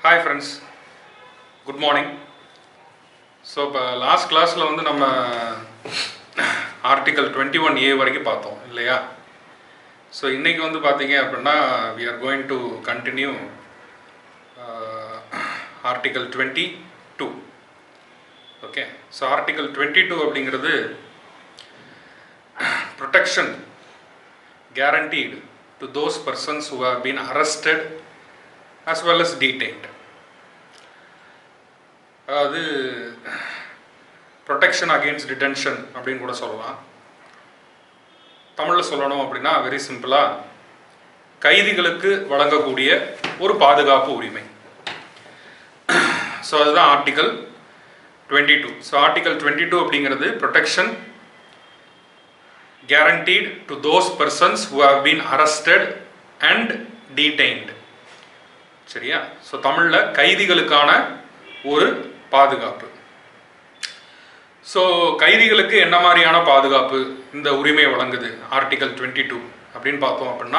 hi friends good morning so இப்போ last கிளாஸில் வந்து நம்ம ஆர்டிகல் டுவெண்ட்டி ஒன் ஏ வரைக்கும் பார்த்தோம் இல்லையா ஸோ இன்றைக்கி வந்து பார்த்தீங்க அப்படின்னா we are going to continue article twenty two okay so article twenty two அப்படிங்கிறது protection guaranteed to those persons who have been arrested as well as detained அதாவது protection against detention அப்படின்னு கூட சொல்லலாம் தமிழில் சொல்லணும் அப்படின்னா வெரி சிம்பிளாக கைதிகளுக்கு வழங்கக்கூடிய ஒரு பாதுகாப்பு உரிமை ஸோ அதுதான் article twenty two so article twenty two அப்படிங்கிறது protection guaranteed to those persons who have been arrested and detained சரியா ஸோ தமிழில் கைதிகளுக்கான ஒரு பாதுகாப்பு ஸோ கைதிகளுக்கு என்ன மாதிரியான பாதுகாப்பு இந்த உரிமை வழங்குது ஆர்டிகல் டுவெண்ட்டி டூ அப்படின்னு பார்த்தோம் அப்படின்னா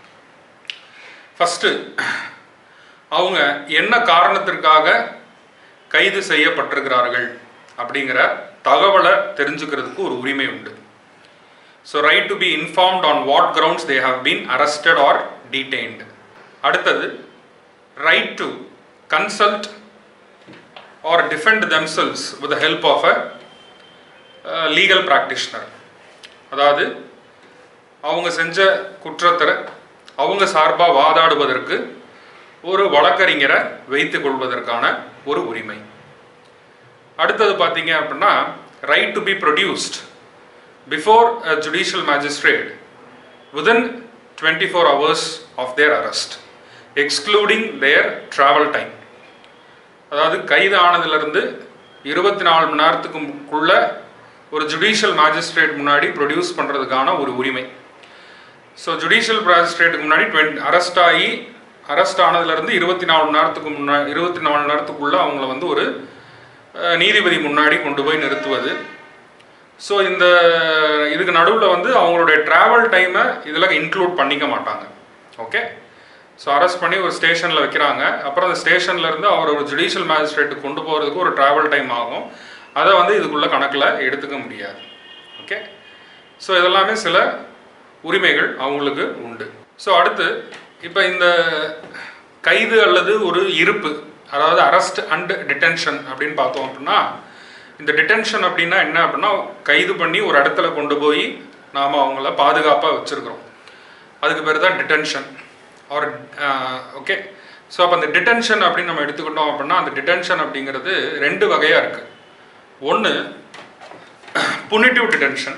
ஃபஸ்ட்டு அவங்க என்ன காரணத்திற்காக கைது செய்யப்பட்டிருக்கிறார்கள் அப்படிங்கிற தகவலை தெரிஞ்சுக்கிறதுக்கு ஒரு உரிமை உண்டு so right to be informed on what grounds they have been arrested or detained அடுத்தது right to consult or defend themselves with the help of a legal practitioner அதாவது அவங்க செஞ்ச குற்றத்தை அவங்க சார்பாக வாதாடுவதற்கு ஒரு வழக்கறிஞரை வைத்துக் கொள்வதற்கான ஒரு உரிமை அடுத்தது பார்த்தீங்க அப்படின்னா right to be produced before a judicial magistrate within 24 hours of their arrest excluding their travel time அதாவது கைது ஆனதுலேருந்து இருபத்தி நாலு மணி நேரத்துக்குள்ள ஒரு ஜுடிஷியல் மேஜிஸ்ட்ரேட் முன்னாடி ப்ரொடியூஸ் பண்ணுறதுக்கான ஒரு உரிமை ஸோ ஜுடிஷியல் மேஜிஸ்ட்ரேட்டுக்கு முன்னாடி டுவெண்ட் அரெஸ்ட் ஆகி அரெஸ்ட் ஆனதுலேருந்து இருபத்தி நாலு மணி நேரத்துக்கு முன்னா இருபத்தி நாலு மணி நேரத்துக்குள்ளே அவங்கள வந்து ஒரு நீதிபதி முன்னாடி கொண்டு போய் நிறுத்துவது ஸோ இந்த இதுக்கு நடுவில் வந்து அவங்களுடைய ட்ராவல் டைமை இதில் இன்க்ளூட் பண்ணிக்க மாட்டாங்க ஓகே ஸோ அரெஸ்ட் பண்ணி ஒரு ஸ்டேஷனில் வைக்கிறாங்க அப்புறம் அந்த ஸ்டேஷன்லேருந்து அவர் ஒரு ஜுடிஷியல் மேஜிஸ்ட்ரேட்டுக்கு கொண்டு போகிறதுக்கு ஒரு ட்ராவல் டைம் ஆகும் அதை வந்து இதுக்குள்ளே கணக்கில் எடுத்துக்க முடியாது ஓகே ஸோ இதெல்லாமே சில உரிமைகள் அவங்களுக்கு உண்டு ஸோ அடுத்து இப்போ இந்த கைது அல்லது ஒரு இருப்பு அதாவது அரெஸ்ட் அண்ட் டிடென்ஷன் அப்படின்னு பார்த்தோம் அப்படின்னா இந்த டிடென்ஷன் அப்படின்னா என்ன அப்படின்னா கைது பண்ணி ஒரு இடத்துல கொண்டு போய் நாம் அவங்கள பாதுகாப்பாக வச்சுருக்கிறோம் அதுக்கு பேர் தான் டிடென்ஷன் ஒரு ஓகே ஸோ அப்போ அந்த டிடென்ஷன் அப்படின்னு நம்ம எடுத்துக்கிட்டோம் அப்படின்னா அந்த டிடென்ஷன் அப்படிங்கிறது ரெண்டு வகையாக இருக்குது ஒன்று புனிட்டிவ் டிடென்ஷன்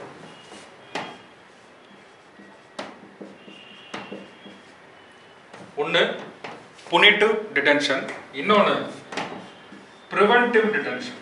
ஒன்று புனிட்டிவ் டிடென்ஷன் இன்னொன்று ப்ரிவென்டிவ் டிடென்ஷன்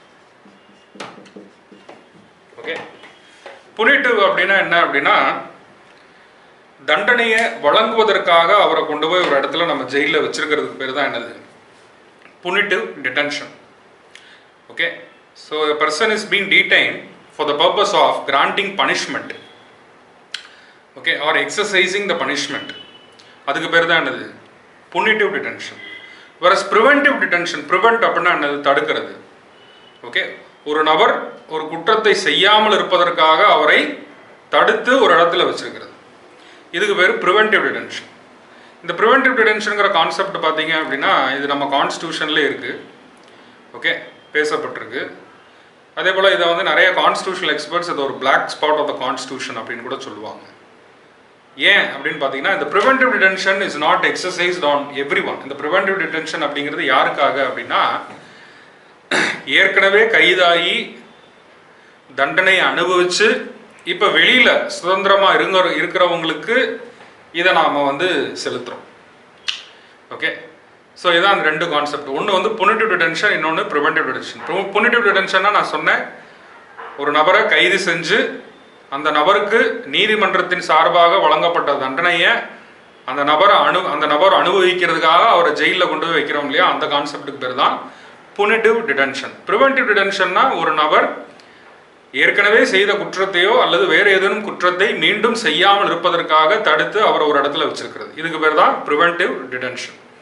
ஓகே புனிட்டிவ் அப்படின்னா என்ன அப்படின்னா தண்டனையை வழங்குவதற்காக அவரை கொண்டு போய் ஒரு இடத்துல நம்ம ஜெயிலில் வச்சிருக்கிறதுக்கு பேர் தான் என்னது punitive detention okay so person is been detain for the purpose of granting punishment okay or exercising the punishment அதுக்கு பேர் தான் என்னது punitive detention whereas preventive detention prevent அப்படின்னா என்னது தடுக்கிறது ஓகே ஒரு நபர் ஒரு குற்றத்தை செய்யாமல் இருப்பதற்காக அவரை தடுத்து ஒரு இடத்துல வச்சிருக்கிறது இதுக்கு பேர் ப்ரிவென்டிவ் டிடென்ஷன் இந்த ப்ரிவென்டிவ் டிடென்ஷனுங்கிற கான்செப்ட் பார்த்தீங்க அப்படின்னா இது நம்ம கான்ஸ்டியூஷன்லேயே இருக்குது ஓகே பேசப்பட்டிருக்கு அதே போல் இதை வந்து நிறைய கான்ஸ்டியூஷனல் எக்ஸ்பர்ட்ஸ் இது ஒரு black spot of the constitution அப்படின்னு கூட சொல்லுவாங்க ஏன் அப்படின்னு பார்த்தீங்கன்னா இந்த preventive detention is not exercised on every one இந்த ப்ரிவென்டிவ் டிடென்ஷன் அப்படிங்கிறது யாருக்காக அப்படின்னா ஏற்கனவே கைதாகி தண்டனை அனுபவிச்சு இப்போ வெளியில் சுதந்திரமாக இருங்க இருக்கிறவங்களுக்கு இதை நாம் வந்து செலுத்துகிறோம் ஓகே ஸோ இதான் அந்த ரெண்டு கான்செப்ட் ஒன்று வந்து புனிட்டிவ் டிடென்ஷன் இன்னொன்று ப்ரிவென்டிவ் டிடென்ஷன் புனிட்டிவ் டிடென்ஷன்னா நான் சொன்னேன் ஒரு நபரை கைது செஞ்சு அந்த நபருக்கு நீதிமன்றத்தின் சார்பாக வழங்கப்பட்ட தண்டனையை அந்த நபரை அனு அந்த நபர் அனுபவிக்கிறதுக்காக அவரை ஜெயிலில் கொண்டு போய் வைக்கிறோம் இல்லையா அந்த கான்செப்டுக்கு பேர் தான் புனிட்டிவ் டிடென்ஷன் ப்ரிவென்டிவ் டிடென்ஷன்னா ஒரு நபர் ஏற்கனவே செய்த குற்றத்தையோ அல்லது வேறு ஏதேனும் குற்றத்தை மீண்டும் செய்யாமல் இருப்பதற்காக தடுத்து அவர் ஒரு இடத்துல வச்சிருக்கிறது இதுக்கு பேர் தான் ப்ரிவென்டிவ் டிடென்ஷன்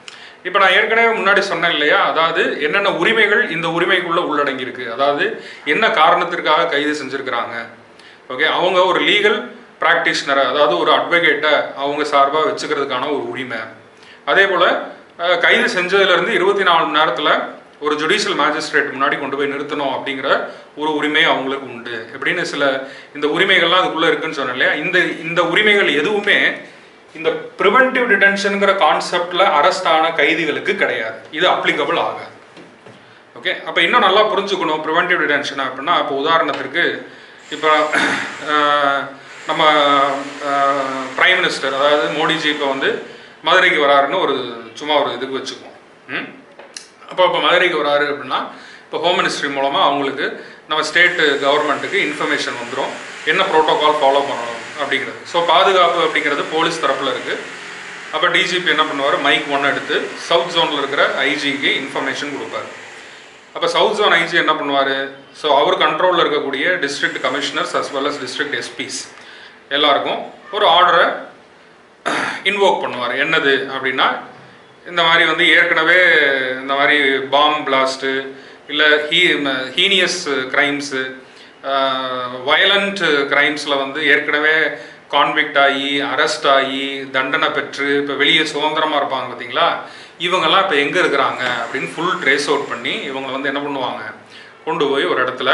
இப்போ நான் ஏற்கனவே முன்னாடி சொன்னேன் இல்லையா அதாவது என்னென்ன உரிமைகள் இந்த உரிமைக்குள்ள உள்ளடங்கி இருக்கு அதாவது என்ன காரணத்திற்காக கைது செஞ்சிருக்கிறாங்க ஓகே அவங்க ஒரு லீகல் ப்ராக்டிஷனரை அதாவது ஒரு அட்வொகேட்டை அவங்க சார்பாக வச்சுக்கிறதுக்கான ஒரு உரிமை அதே போல் அஹ், கைது செஞ்சதுலேருந்து இருபத்தி நாலு மணி நேரத்தில் ஒரு ஜுடிஷியல் மேஜிஸ்ட்ரேட் முன்னாடி கொண்டு போய் நிறுத்தணும் அப்படிங்கிற ஒரு உரிமை அவங்களுக்கு உண்டு எப்படின்னு சில இந்த உரிமைகள்லாம் அதுக்குள்ளே இருக்குன்னு சொன்னேன் இல்லையா இந்த இந்த உரிமைகள் எதுவுமே இந்த ப்ரிவென்டிவ் டிடென்ஷனுங்கிற கான்செப்டில் அரெஸ்ட் ஆன கைதிகளுக்கு கிடையாது இது அப்ளிகபிள் ஆகாது ஓகே அப்போ இன்னும் நல்லா புரிஞ்சுக்கணும் ப்ரிவென்டிவ் டிடென்ஷன் அப்படின்னா இப்போ உதாரணத்திற்கு இப்போ நம்ம பிரைம் மினிஸ்டர் அதாவது மோடிஜி இப்போ வந்து மதுரைக்கு வராருன்னு ஒரு சும்மா ஒரு இதுக்கு வச்சுக்குவோம் ம் அப்போ இப்போ மதுரைக்கு வராரு அப்படின்னா இப்போ ஹோம் மினிஸ்ட்ரி மூலமாக அவங்களுக்கு நம்ம ஸ்டேட் கவர்மெண்ட்டுக்கு இன்ஃபர்மேஷன் வந்துடும் என்ன ப்ரோட்டோகால் ஃபாலோ பண்ணணும் அப்படிங்கிறது ஸோ பாதுகாப்பு அப்படிங்கிறது போலீஸ் தரப்பில் இருக்குது அப்போ டிஜிபி என்ன பண்ணுவார் மைக் ஒன்று எடுத்து சவுத் ஜோனில் இருக்கிற ஐஜிக்கு இன்ஃபர்மேஷன் கொடுப்பாரு அப்போ சவுத் ஜோன் ஐஜி என்ன பண்ணுவார் ஸோ அவர் கண்ட்ரோலில் இருக்கக்கூடிய district commissioners as well as district SPs எல்லாருக்கும் ஒரு ஆர்டரை இன்வோக் பண்ணுவார் என்னது அப்படின்னா இந்த மாதிரி வந்து ஏற்கனவே இந்த மாதிரி பாம் பிளாஸ்ட்டு இல்லை ஹீ ஹீனியஸ் கிரைம்ஸு வயலண்ட் கிரைம்ஸில் வந்து ஏற்கனவே கான்விக்ட் ஆகி அரெஸ்ட் ஆகி தண்டனை பெற்று இப்போ வெளியே சுதந்திரமாக இருப்பாங்க பார்த்தீங்களா இவங்கெல்லாம் இப்போ எங்கே இருக்கிறாங்க அப்படின்னு ஃபுல் ட்ரேஸ் அவுட் பண்ணி இவங்களை வந்து என்ன பண்ணுவாங்க கொண்டு போய் ஒரு இடத்துல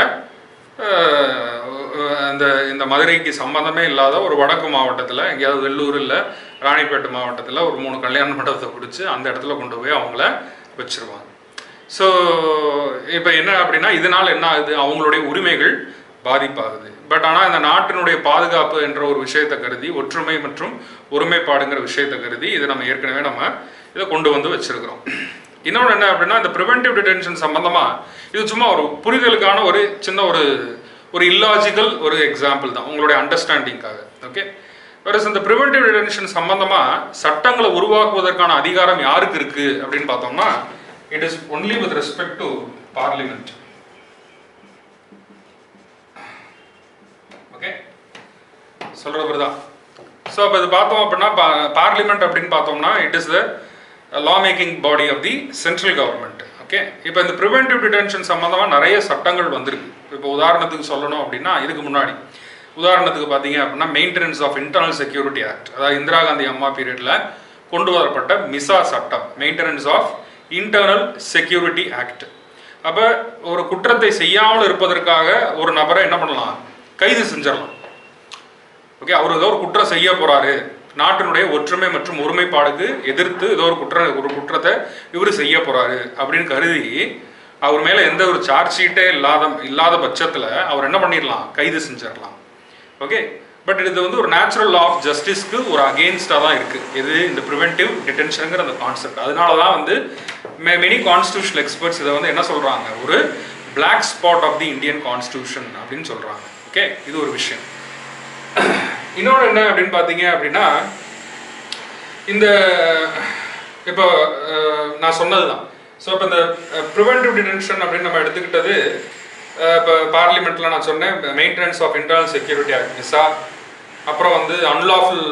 அஹ், இந்த இந்த மதுரைக்கு சம்மந்தமே இல்லாத ஒரு வடக்கு மாவட்டத்தில் எங்கேயாவது வெள்ளூர் இல்லை ராணிப்பேட்டை மாவட்டத்தில் ஒரு மூணு கல்யாண மண்டபத்தை பிடிச்சி அந்த இடத்துல கொண்டு போய் அவங்கள வச்சிருவாங்க ஸோ இப்போ என்ன அப்படின்னா இதனால் என்ன ஆகுது அவங்களுடைய உரிமைகள் பாதிப்பாகுது பட் ஆனால் இந்த நாட்டினுடைய பாதுகாப்பு என்ற ஒரு விஷயத்தை கருதி ஒற்றுமை மற்றும் ஒருமைப்பாடுங்கிற விஷயத்தை கருதி இதை நம்ம ஏற்கனவே நம்ம இதை கொண்டு வந்து வச்சிருக்கிறோம் இன்னொன்று என்ன அப்படின்னா இந்த ப்ரிவென்டிவ் டிடென்ஷன் சம்பந்தமா இது சும்மா ஒரு புரிதலுக்கான ஒரு சின்ன ஒரு ஒரு இல்லாஜிக்கல் ஒரு எக்ஸாம்பிள் தான் உங்களுடைய அண்டர்ஸ்டாண்டிங்காக ஓகே வேறஸ் இந்த ப்ரிவென்டிவ் டிடென்ஷன் சம்பந்தமா சட்டங்களை உருவாக்குவதற்கான அதிகாரம் யாருக்கு இருக்கு அப்படின்னு பார்த்தோம்னா it is only with respect to parliament okay சொல்றது புரியுதா ஸோ அப்போ இது பார்த்தோம் அப்படின்னா பார்லிமெண்ட் அப்படின்னு பார்த்தோம்னா it is the law making body of the central government okay இப்போ இந்த ப்ரிவென்டிவ் டிடென்ஷன் சம்மந்தமாக நிறைய சட்டங்கள் வந்திருக்கு இப்போ உதாரணத்துக்கு சொல்லணும் அப்படின்னா இதுக்கு முன்னாடி உதாரணத்துக்கு பார்த்தீங்க அப்படின்னா maintenance of internal security act அதாவது இந்திரா காந்தி அம்மா பீரியடில் கொண்டு வரப்பட்ட மிசா சட்டம் maintenance of internal security act அப்போ ஒரு குற்றத்தை செய்யாமல் இருப்பதற்காக ஒரு நபரை என்ன பண்ணலாம் கைது செஞ்சிடலாம் ஓகே அவர் ஏதோ ஒரு குற்றம் செய்ய போறாரு நாட்டினுடைய ஒற்றுமை மற்றும் ஒருமைப்பாடுக்கு எதிர்த்து ஏதோ ஒரு குற்ற ஒரு குற்றத்தை இவர் செய்ய போறாரு அப்படின்னு கருதி அவர் மேல எந்த ஒரு சார்ஜ் ஷீட்டே இல்லாத இல்லாத பட்சத்துல அவர் என்ன பண்ணிடலாம் கைது செஞ்சிடலாம் ஓகே பட் இது வந்து ஒரு நேச்சுரல் ஆஃப் ஜஸ்டிஸ்க்கு ஒரு அகெயின்ஸ்டாக தான் இருக்கு இது இந்த ப்ரிவென்டிவ் டிடென்ஷனுங்கிற அந்த கான்செப்ட் அதனால தான் வந்து மெனி கான்ஸ்டியூஷனல் எக்ஸ்பர்ட்ஸ் இதை வந்து என்ன சொல்றாங்க ஒரு black spot of the Indian constitution அப்படின்னு சொல்றாங்க ஓகே இது ஒரு விஷயம் இன்னொன்று என்ன அப்படின்னு பார்த்தீங்க அப்படின்னா இந்த இப்போ அஹ், நான் சொன்னது தான் ஸோ இப்போ இந்த ப்ரிவென்டிவ் டிடென்ஷன் அப்படின்னு நம்ம எடுத்துக்கிட்டது அஹ், இப்போ பார்லிமெண்ட்டில் நான் சொன்னேன் maintenance of internal security act MISA அப்புறம் வந்து unlawful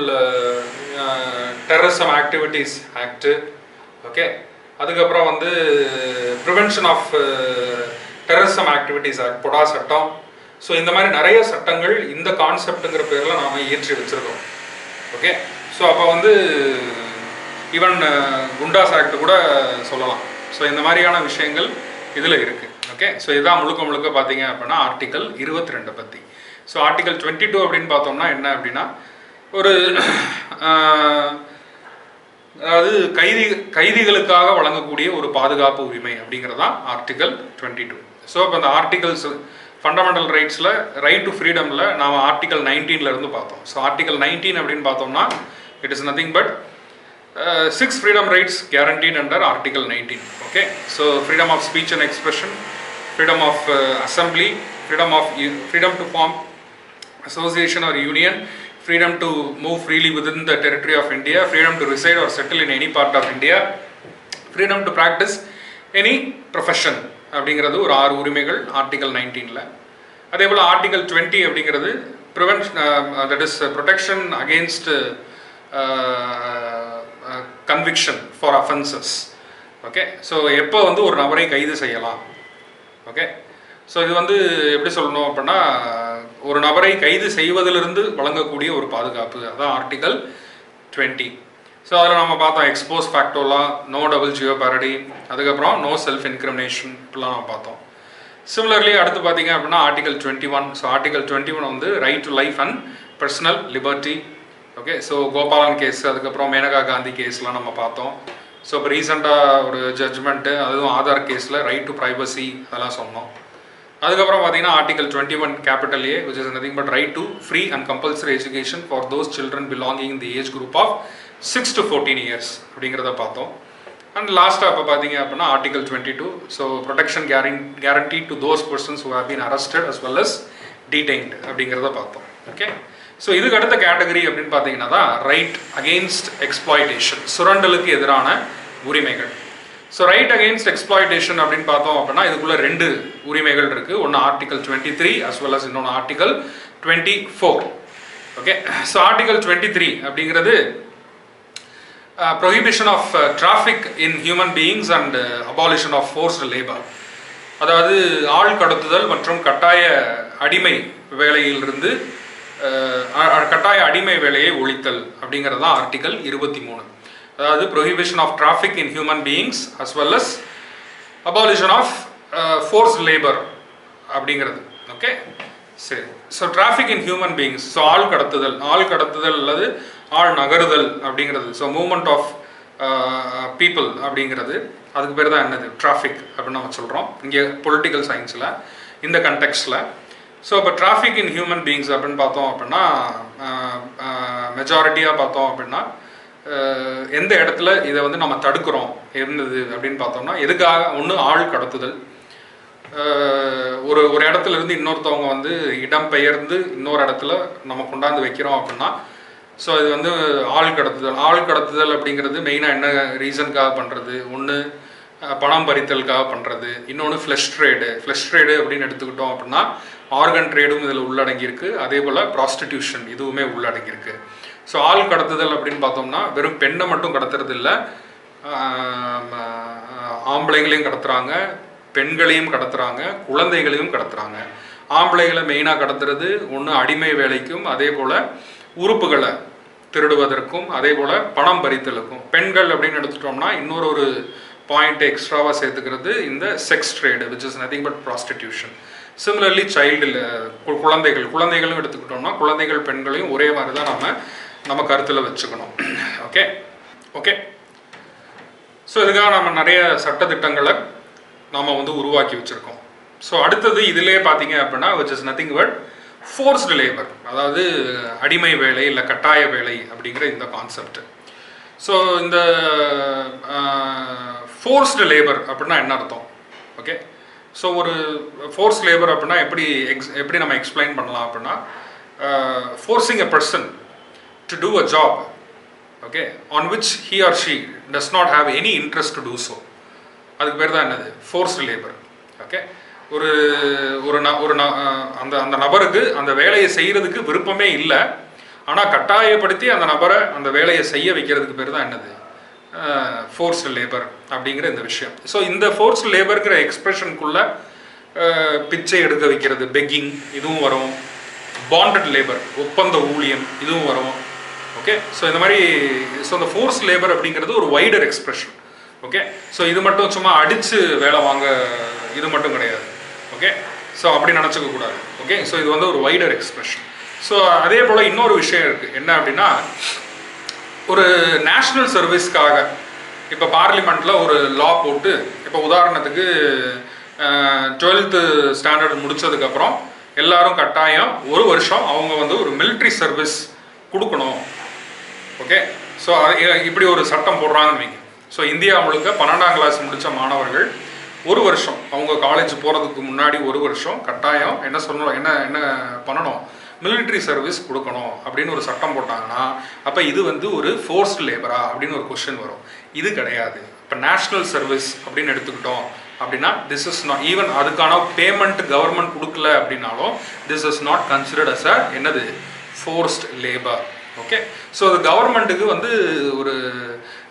terrorism activities act okay அதுக்கப்புறம் வந்து prevention of terrorism activities act POTA சட்டம் ஸோ இந்த மாதிரி நிறைய சட்டங்கள் இந்த கான்செப்ட்டுங்கிற பேரில் நாம் இயற்றி வச்சிருக்கோம் ஓகே ஸோ அப்போ வந்து ஈவன் குண்டாஸ் ஆக்ட் கூட சொல்லலாம் ஸோ இந்த மாதிரியான விஷயங்கள் இதில் இருக்குது ஓகே ஸோ இதான் முழுக்க முழுக்க பார்த்தீங்க அப்படின்னா ஆர்டிக்கல் இருபத்தி ரெண்டை பற்றி ஸோ ஆர்டிக்கல் டுவெண்ட்டி டூ அப்படின்னு பார்த்தோம்னா என்ன அப்படின்னா ஒரு ஆஹ், அதாவது கைதி கைதிகளுக்காக வழங்கக்கூடிய ஒரு பாதுகாப்பு உரிமை அப்படிங்கிறதான் ஆர்டிகல் டுவெண்ட்டி டூ ஸோ இப்போ இந்த ஆர்டிகல்ஸ் ஃபண்டமெண்டல் ரைட்ஸில் ரைட் டு ஃப்ரீடமில் நாம் ஆர்டிகல் நைன்டீன்ல இருந்து பார்த்தோம் ஸோ ஆர்டிகல் நைன்டீன் அப்படின்னு பார்த்தோம்னா it is nothing but six freedom rights guaranteed under article nineteen okay so freedom of speech and expression freedom of assembly freedom of freedom to form association or union, freedom to move freely within the territory of India, freedom to reside or settle in any part of India, freedom to practice any profession அப்படிங்கிறது ஒரு ஆறு உரிமைகள் article நைன்டீனில் அதே போல் article twenty அப்படிங்கிறது prevention that is protection against conviction for offences okay so எப்போ வந்து ஒரு நபரை கைது செய்யலாம் ஓகே ஸோ இது வந்து எப்படி சொல்லணும் அப்படின்னா ஒரு நபரை கைது செய்வதிலிருந்து வழங்கக்கூடிய ஒரு பாதுகாப்பு அதான் ஆர்டிகல் டுவெண்ட்டி ஸோ அதில் நம்ம பார்த்தோம் எக்ஸ்போஸ் ஃபேக்டோலா நோ டபுள் ஜியோ பேரடி அதுக்கப்புறம் நோ செல்ஃப் இன்க்ரிமினேஷன் இப்படிலாம் நம்ம பார்த்தோம் சிமிலர்லி அடுத்து பார்த்தீங்க அப்படின்னா article twenty one so article twenty one வந்து right to life and personal liberty okay so Gopalan case அதுக்கப்புறம் மேனகா காந்தி கேஸ்லாம் நம்ம பார்த்தோம் ஸோ இப்போ ரீசெண்டாக ஒரு ஜட்ஜ்மெண்ட்டு அதுவும் ஆதார் கேஸில் ரைட் டு ப்ரைவசி அதெல்லாம் சொன்னோம் அதுக்கப்புறம் பார்த்தீங்கன்னா article twenty one capital A which is nothing but right to free and compulsory education for those children belonging the age group of six to fourteen years அப்படிங்கிறத பார்த்தோம் and லாஸ்ட்டாக இப்போ பார்த்தீங்க அப்படின்னா article twenty two so protection guaran guarantee to those persons who have been arrested as well as detained அப்படிங்கிறத பார்த்தோம் okay so இதுக்கு அடுத்த கேட்டகரி அப்படின்னு பார்த்தீங்கன்னா தான் ரைட் அகெயின்ஸ்ட் எக்ஸ்ப்ளாய்டேஷன் சுரண்டலுக்கு எதிரான உரிமைகள் ஸோ ரைட் அகெயின்ஸ்ட் எக்ஸ்ப்ளாய்டேஷன் அப்படின்னு பார்த்தோம் அப்படின்னா இதுக்குள்ள ரெண்டு உரிமைகள் இருக்கு ஒன்று article twenty three as well as இன்னொன்று article twenty four okay so article twenty three அப்படிங்கிறது prohibition of traffic in human beings and abolition of forced labour அதாவது ஆள் கடத்துதல் மற்றும் கட்டாய அடிமை வேலையிலிருந்து அஹ், அ- கட்டாய அடிமை வேலையை ஒழித்தல் அப்படிங்கிறது தான் ஆர்டிகல் இருபத்தி மூணு அதாவது prohibition of traffic in human beings as well as abolition of force labour அப்படிங்கிறது ஓகே சரி so traffic in human beings so ஆள் கடத்துதல் ஆள் கடத்துதல் அல்லது ஆள் நகருதல் அப்படிங்கிறது ஸோ மூமெண்ட் ஆஃப் பீப்புள் அப்படிங்கிறது அதுக்கு பேர் தான் என்னது டிராஃபிக் அப்படின்னு நம்ம சொல்கிறோம் இங்கே பொலிட்டிக்கல் சயின்ஸில் இந்த கண்டெக்ஸ்டில் ஸோ இப்போ டிராஃபிக் இன் ஹியூமன் பீயிங்ஸ் அப்படின்னு பார்த்தோம் அப்படின்னா மெஜாரிட்டியாக பார்த்தோம் அப்படின்னா அஹ், எந்த இடத்துல இதை வந்து நம்ம தடுக்கிறோம் இருந்தது அப்படின்னு பார்த்தோம்னா எதுக்காக ஒன்று ஆள் கடத்துதல் அஹ், ஒரு ஒரு இடத்துல இருந்து இன்னொருத்தவங்க வந்து இடம் பெயர்ந்து இன்னொரு இடத்துல நம்ம கொண்டாந்து வைக்கிறோம் அப்படின்னா ஸோ இது வந்து ஆள் கடத்துதல் ஆள் கடத்துதல் அப்படிங்கிறது மெயினாக என்ன ரீசனுக்காக பண்ணுறது ஒன்று பணம் பறித்தலுக்காக பண்ணுறது இன்னொன்று ஃப்ளஷ் ட்ரேடு ஃப்ளஷ் ட்ரேடு அப்படின்னு எடுத்துக்கிட்டோம் அப்படின்னா ஆர்கன் ட்ரேடும் இதில் உள்ளடங்கியிருக்கு அதே போல் ப்ராஸ்டிடியூஷன் இதுவுமே உள்ளடங்கியிருக்கு ஸோ ஆள் கடத்துதல் அப்படின்னு பார்த்தோம்னா வெறும் பெண்ணை மட்டும் கடத்துறது இல்லை ஆம்பளைங்களையும் கடத்துறாங்க பெண்களையும் கடத்துறாங்க குழந்தைகளையும் கடத்துறாங்க ஆம்பளைகளை மெயினாக கடத்துறது ஒன்று அடிமை வேலைக்கும் அதே போல் உறுப்புகளை திருடுவதற்கும் அதே போல் பணம் பறித்தலுக்கும் பெண்கள் அப்படின்னு எடுத்துட்டோம்னா இன்னொரு ஒரு பாயிண்ட் எக்ஸ்ட்ராவாக சேர்த்துக்கிறது இந்த sex trade which is nothing but prostitution similarly child குழந்தைகள் குழந்தைகளும் எடுத்துக்கிட்டோம்னா குழந்தைகள் பெண்களையும் ஒரே மாதிரி தான் நம்ம நம்ம கருத்தில் வச்சுக்கணும் ஓகே ஓகே ஸோ இதுக்காக நம்ம நிறைய சட்டத்திட்டங்களை நாம் வந்து உருவாக்கி வச்சுருக்கோம் ஸோ அடுத்தது இதிலே பார்த்தீங்க அப்படின்னா which is nothing but forced labour அதாவது அடிமை வேலை இல்லை கட்டாய வேலை அப்படிங்கிற இந்த கான்செப்ட் ஸோ இந்த ஃபோர்ஸ்டு லேபர் அப்படின்னா என்ன அர்த்தம் ஓகே ஸோ ஒரு ஃபோர்ஸ் லேபர் அப்படின்னா எப்படி எக்ஸ் எப்படி நம்ம எக்ஸ்பிளைன் பண்ணலாம் அப்படின்னா forcing a person to do a job okay on which he or she does not have any interest to do so அதுக்கு பேர் தான் என்னது ஃபோர்ஸ்டு லேபர் ஓகே ஒரு ஒரு ந ஒரு ந அந்த அந்த நபருக்கு அந்த வேலையை செய்கிறதுக்கு விருப்பமே இல்லை ஆனால் கட்டாயப்படுத்தி அந்த நபரை அந்த வேலையை செய்ய வைக்கிறதுக்கு பேர் தான் என்னது ஃபோர்ஸ்டு லேபர் அப்படிங்கிற இந்த விஷயம் ஸோ இந்த ஃபோர்ஸ்டு லேபருங்கிற எக்ஸ்பிரஷனுக்குள்ள பிச்சை எடுக்க வைக்கிறது பெக்கிங் இதுவும் வரும் பாண்டட் லேபர் ஒப்பந்த ஊழியம் இதுவும் வரும் ஓகே ஸோ இந்த மாதிரி ஸோ இந்த ஃபோர்ஸ் லேபர் அப்படிங்கிறது ஒரு வைடர் எக்ஸ்பிரஷன் ஓகே ஸோ இது மட்டும் சும்மா அடித்து வேலை வாங்க இது மட்டும் கிடையாது ஓகே ஸோ அப்படி நினச்சிக்க கூடாது ஓகே ஸோ இது வந்து ஒரு வைடர் எக்ஸ்பிரஷன் ஸோ அதே போல் இன்னொரு விஷயம் இருக்குது என்ன அப்படின்னா ஒரு நேஷ்னல் சர்வீஸ்க்காக இப்போ பார்லிமெண்ட்டில் ஒரு லா போட்டு இப்போ உதாரணத்துக்கு டுவெல்த்து ஸ்டாண்டர்ட் முடிச்சதுக்கப்புறம் எல்லாரும் கட்டாயம் ஒரு வருஷம் அவங்க வந்து ஒரு military சர்வீஸ் கொடுக்கணும் ஓகே ஸோ இப்படி ஒரு சட்டம் போடுறாங்கன்னு வைங்க ஸோ இந்தியா முழுக்க பன்னெண்டாம் கிளாஸ் முடித்த மாணவர்கள் ஒரு வருஷம் அவங்க காலேஜ் போகிறதுக்கு முன்னாடி ஒரு வருஷம் கட்டாயம் என்ன சொல்லணும் என்ன என்ன பண்ணணும் military சர்வீஸ் கொடுக்கணும் அப்படின்னு ஒரு சட்டம் போட்டாங்கன்னா அப்போ இது வந்து ஒரு ஃபோர்ஸ்ட் லேபரா அப்படின்னு ஒரு கொஸ்டின் வரும் இது கிடையாது இப்போ நேஷ்னல் சர்வீஸ் அப்படின்னு எடுத்துக்கிட்டோம் அப்படின்னா திஸ் இஸ் நாட் ஈவன் அதுக்கான பேமெண்ட் கவர்மெண்ட் கொடுக்கல அப்படின்னாலும் this is not considered as a என்னது ஃபோர்ஸ்ட் லேபர் ஓகே ஸோ அது கவர்மெண்ட்டுக்கு வந்து ஒரு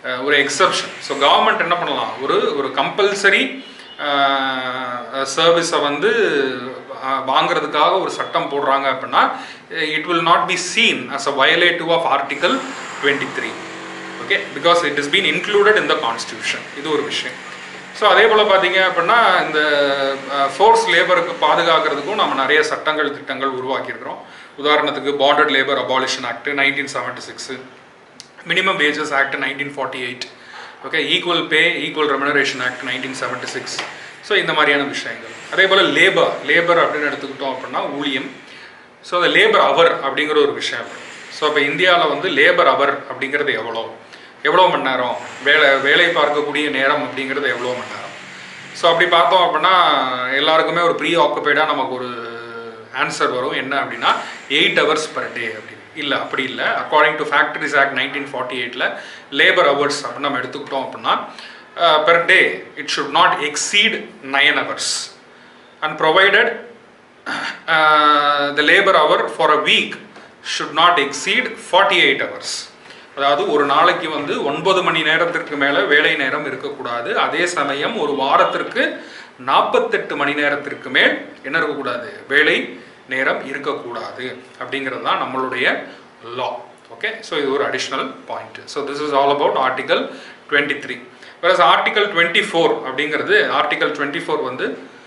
ஒரு எக்ஸப்ஷன் ஸோ கவர்மெண்ட் என்ன பண்ணலாம் ஒரு ஒரு கம்பல்சரி சர்வீஸை வந்து அஹ், வாங்குறதுக்காக ஒரு சட்டம் போடுறாங்க அப்படின்னா it will not be seen as a violative of article twenty three okay because it is been included in the constitution இது ஒரு விஷயம் ஸோ அதே போல் பார்த்தீங்க அப்படின்னா இந்த ஃபோர்ஸ் லேபருக்கு பாதுகாக்கிறதுக்கும் நம்ம நிறைய சட்டங்கள் திட்டங்கள் உருவாக்கியிருக்கிறோம் உதாரணத்துக்கு border labour abolition act nineteen seventy six minimum wages act nineteen forty eight okay equal pay equal remuneration act nineteen seventy six so இந்த மாதிரியான விஷயங்கள் அதே போல் லேபர் லேபர் அப்படின்னு எடுத்துக்கிட்டோம் அப்படின்னா ஊழியம் ஸோ அந்த லேபர் அவர் அப்படிங்கிற ஒரு விஷயம் ஸோ இப்போ இந்தியாவில் வந்து லேபர் அவர் அப்படிங்கிறது எவ்வளோ எவ்வளோ மணி நேரம் வேலை வேலை பார்க்கக்கூடிய நேரம் அப்படிங்கிறது எவ்வளோ மணி நேரம் ஸோ அப்படி பார்த்தோம் அப்படின்னா எல்லாருக்குமே ஒரு ப்ரீ ஆக்குபைடாக நமக்கு ஒரு ஆன்சர் வரும் என்ன அப்படின்னா எயிட் ஹவர்ஸ் பர் டே அப்படின்னு இல்லை அப்படி இல்லை according to factories act nineteen forty எயிட்டில் லேபர் ஹவர்ஸ் அப்படின்னு நம்ம எடுத்துக்கிட்டோம் அப்படின்னா per day it should not exceed nine hours and provided uh, the labor hour for a week should not exceed 48 hours அதாவது ஒரு நாளைக்கு வந்து ஒன்பது மணி நேரத்திற்கு மேலே வேலை நேரம் இருக்கக்கூடாது அதே சமயம் ஒரு வாரத்திற்கு நாற்பத்தெட்டு மணி நேரத்திற்கு மேல் என்ன இருக்கக்கூடாது வேலை நேரம் இருக்கக்கூடாது அப்படிங்கிறது தான் நம்மளுடைய லா ஓகே ஸோ இது ஒரு additional point so this is all about article twenty three வேறு ஆர்டிகல் டுவெண்ட்டி ஃபோர் அப்படிங்கிறது ஆர்டிகல் டுவெண்ட்டி ஃபோர் வந்து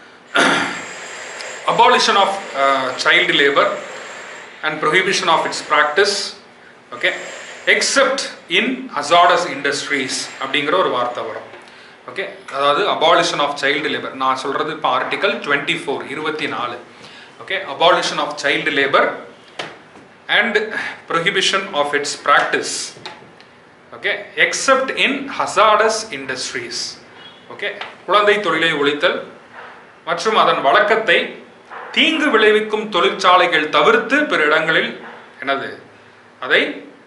abolition of uh, child labor and prohibition of its practice okay except in hazardous industries அப்படிங்கிற ஒரு வார்த்தை வரும் okay அதாவது abolition of child labor நான் சொல்றது இப்போ ஆர்டிகல் டுவெண்ட்டி ஃபோர் இருபத்தி நாலு okay abolition of child labor and prohibition of its practice okay except in hazardous industries okay குழந்தை தொழிலை ஒழித்தல் மற்றும் அதன் வழக்கத்தை தீங்கு விளைவிக்கும் தொழிற்சாலைகள் தவிர்த்து பிற இடங்களில் என்னது அதை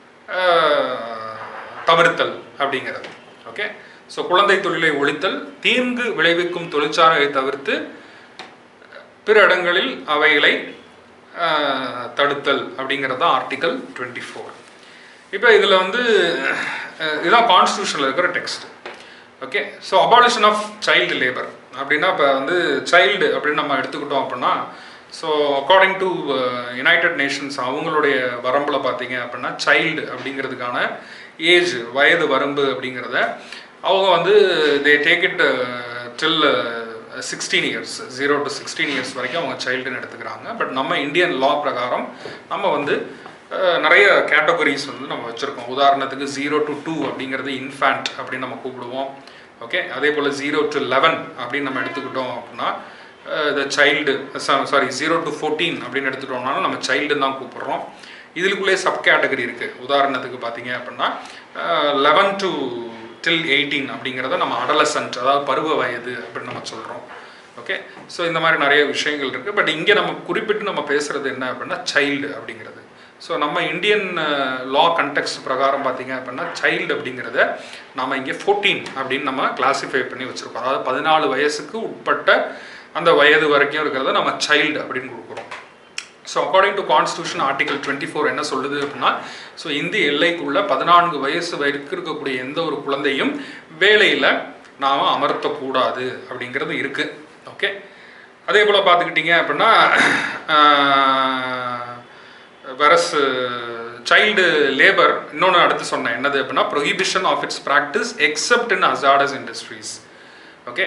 ஆஹ், தவிர்த்தல் அப்படிங்கிறது ஓகே ஸோ குழந்தை தொழிலை ஒழித்தல் தீங்கு விளைவிக்கும் தொழிற்சாலைகளை தவிர்த்து பிற இடங்களில் அவைகளை ஆஹ், தடுத்தல் அப்படிங்கிறது தான் ஆர்டிகல் டுவெண்ட்டி ஃபோர் இப்போ இதில் வந்து அஹ், இதுதான் கான்ஸ்டியூஷனில் இருக்கிற text okay so abolition of child labour அப்படின்னா இப்போ வந்து சைல்டு அப்படின்னு நம்ம எடுத்துக்கிட்டோம் அப்படின்னா so according to United Nations அவங்களுடைய வரம்பில் பார்த்தீங்க அப்படின்னா சைல்டு அப்படிங்கிறதுக்கான ஏஜ் வயது வரம்பு அப்படிங்கிறத அவங்க வந்து they take it till sixteen years zero to sixteen years வரைக்கும் அவங்க சைல்டுன்னு எடுத்துக்கிறாங்க பட் நம்ம இந்தியன் லா பிரகாரம் நம்ம வந்து அஹ், நிறைய கேட்டகரிஸ் வந்து நம்ம வச்சுருக்கோம் உதாரணத்துக்கு ஜீரோ டு டூ அப்படிங்கிறது இன்ஃபேண்ட் அப்படின்னு நம்ம கூப்பிடுவோம் ஓகே அதே போல் ஜீரோ டு லெவன் அப்படின்னு நம்ம எடுத்துக்கிட்டோம் அப்படின்னா the child sorry zero to fourteen அப்படின்னு எடுத்துட்டோம்னாலும் நம்ம சைல்டுன்னு தான் கூப்பிடுறோம் இதுக்குள்ளே சப் கேட்டகரி இருக்குது உதாரணத்துக்கு பார்த்தீங்க அப்படின்னா லெவன் டு டில் எயிட்டீன் அப்படிங்கிறத நம்ம அடலசன்ட் அதாவது பருவ வயது அப்படின்னு நம்ம சொல்கிறோம் ஓகே ஸோ இந்த மாதிரி நிறைய விஷயங்கள் இருக்குது பட் இங்கே நம்ம குறிப்பிட்டு நம்ம பேசுகிறது என்ன அப்படின்னா சைல்டு அப்படிங்கிறது ஸோ நம்ம இந்தியன் லா கண்டெக்ட் பிரகாரம் பார்த்தீங்க அப்படின்னா சைல்டு அப்படிங்கிறத நம்ம இங்கே ஃபோர்டீன் அப்படின்னு நம்ம கிளாஸிஃபை பண்ணி வச்சுருக்கோம் அதாவது பதினாலு வயசுக்கு உட்பட்ட அந்த வயது வரைக்கும் இருக்கிறத நம்ம சைல்டு அப்படின்னு கொடுக்குறோம் so according to constitution article twenty four என்ன சொல்லுது அப்படின்னா ஸோ இந்திய எல்லைக்குள்ள பதினான்கு வயசு வரைக்கும் இருக்கக்கூடிய எந்த ஒரு குழந்தையும் வேலையில் நாம் அமர்த்தக்கூடாது அப்படிங்கிறது இருக்குது ஓகே அதே போல் பார்த்துக்கிட்டிங்க அப்படின்னா வரஸ் சைல்டு லேபர் இன்னொன்று அடுத்து சொன்னேன் என்னது அப்படின்னா prohibition of its practice except in hazardous industries okay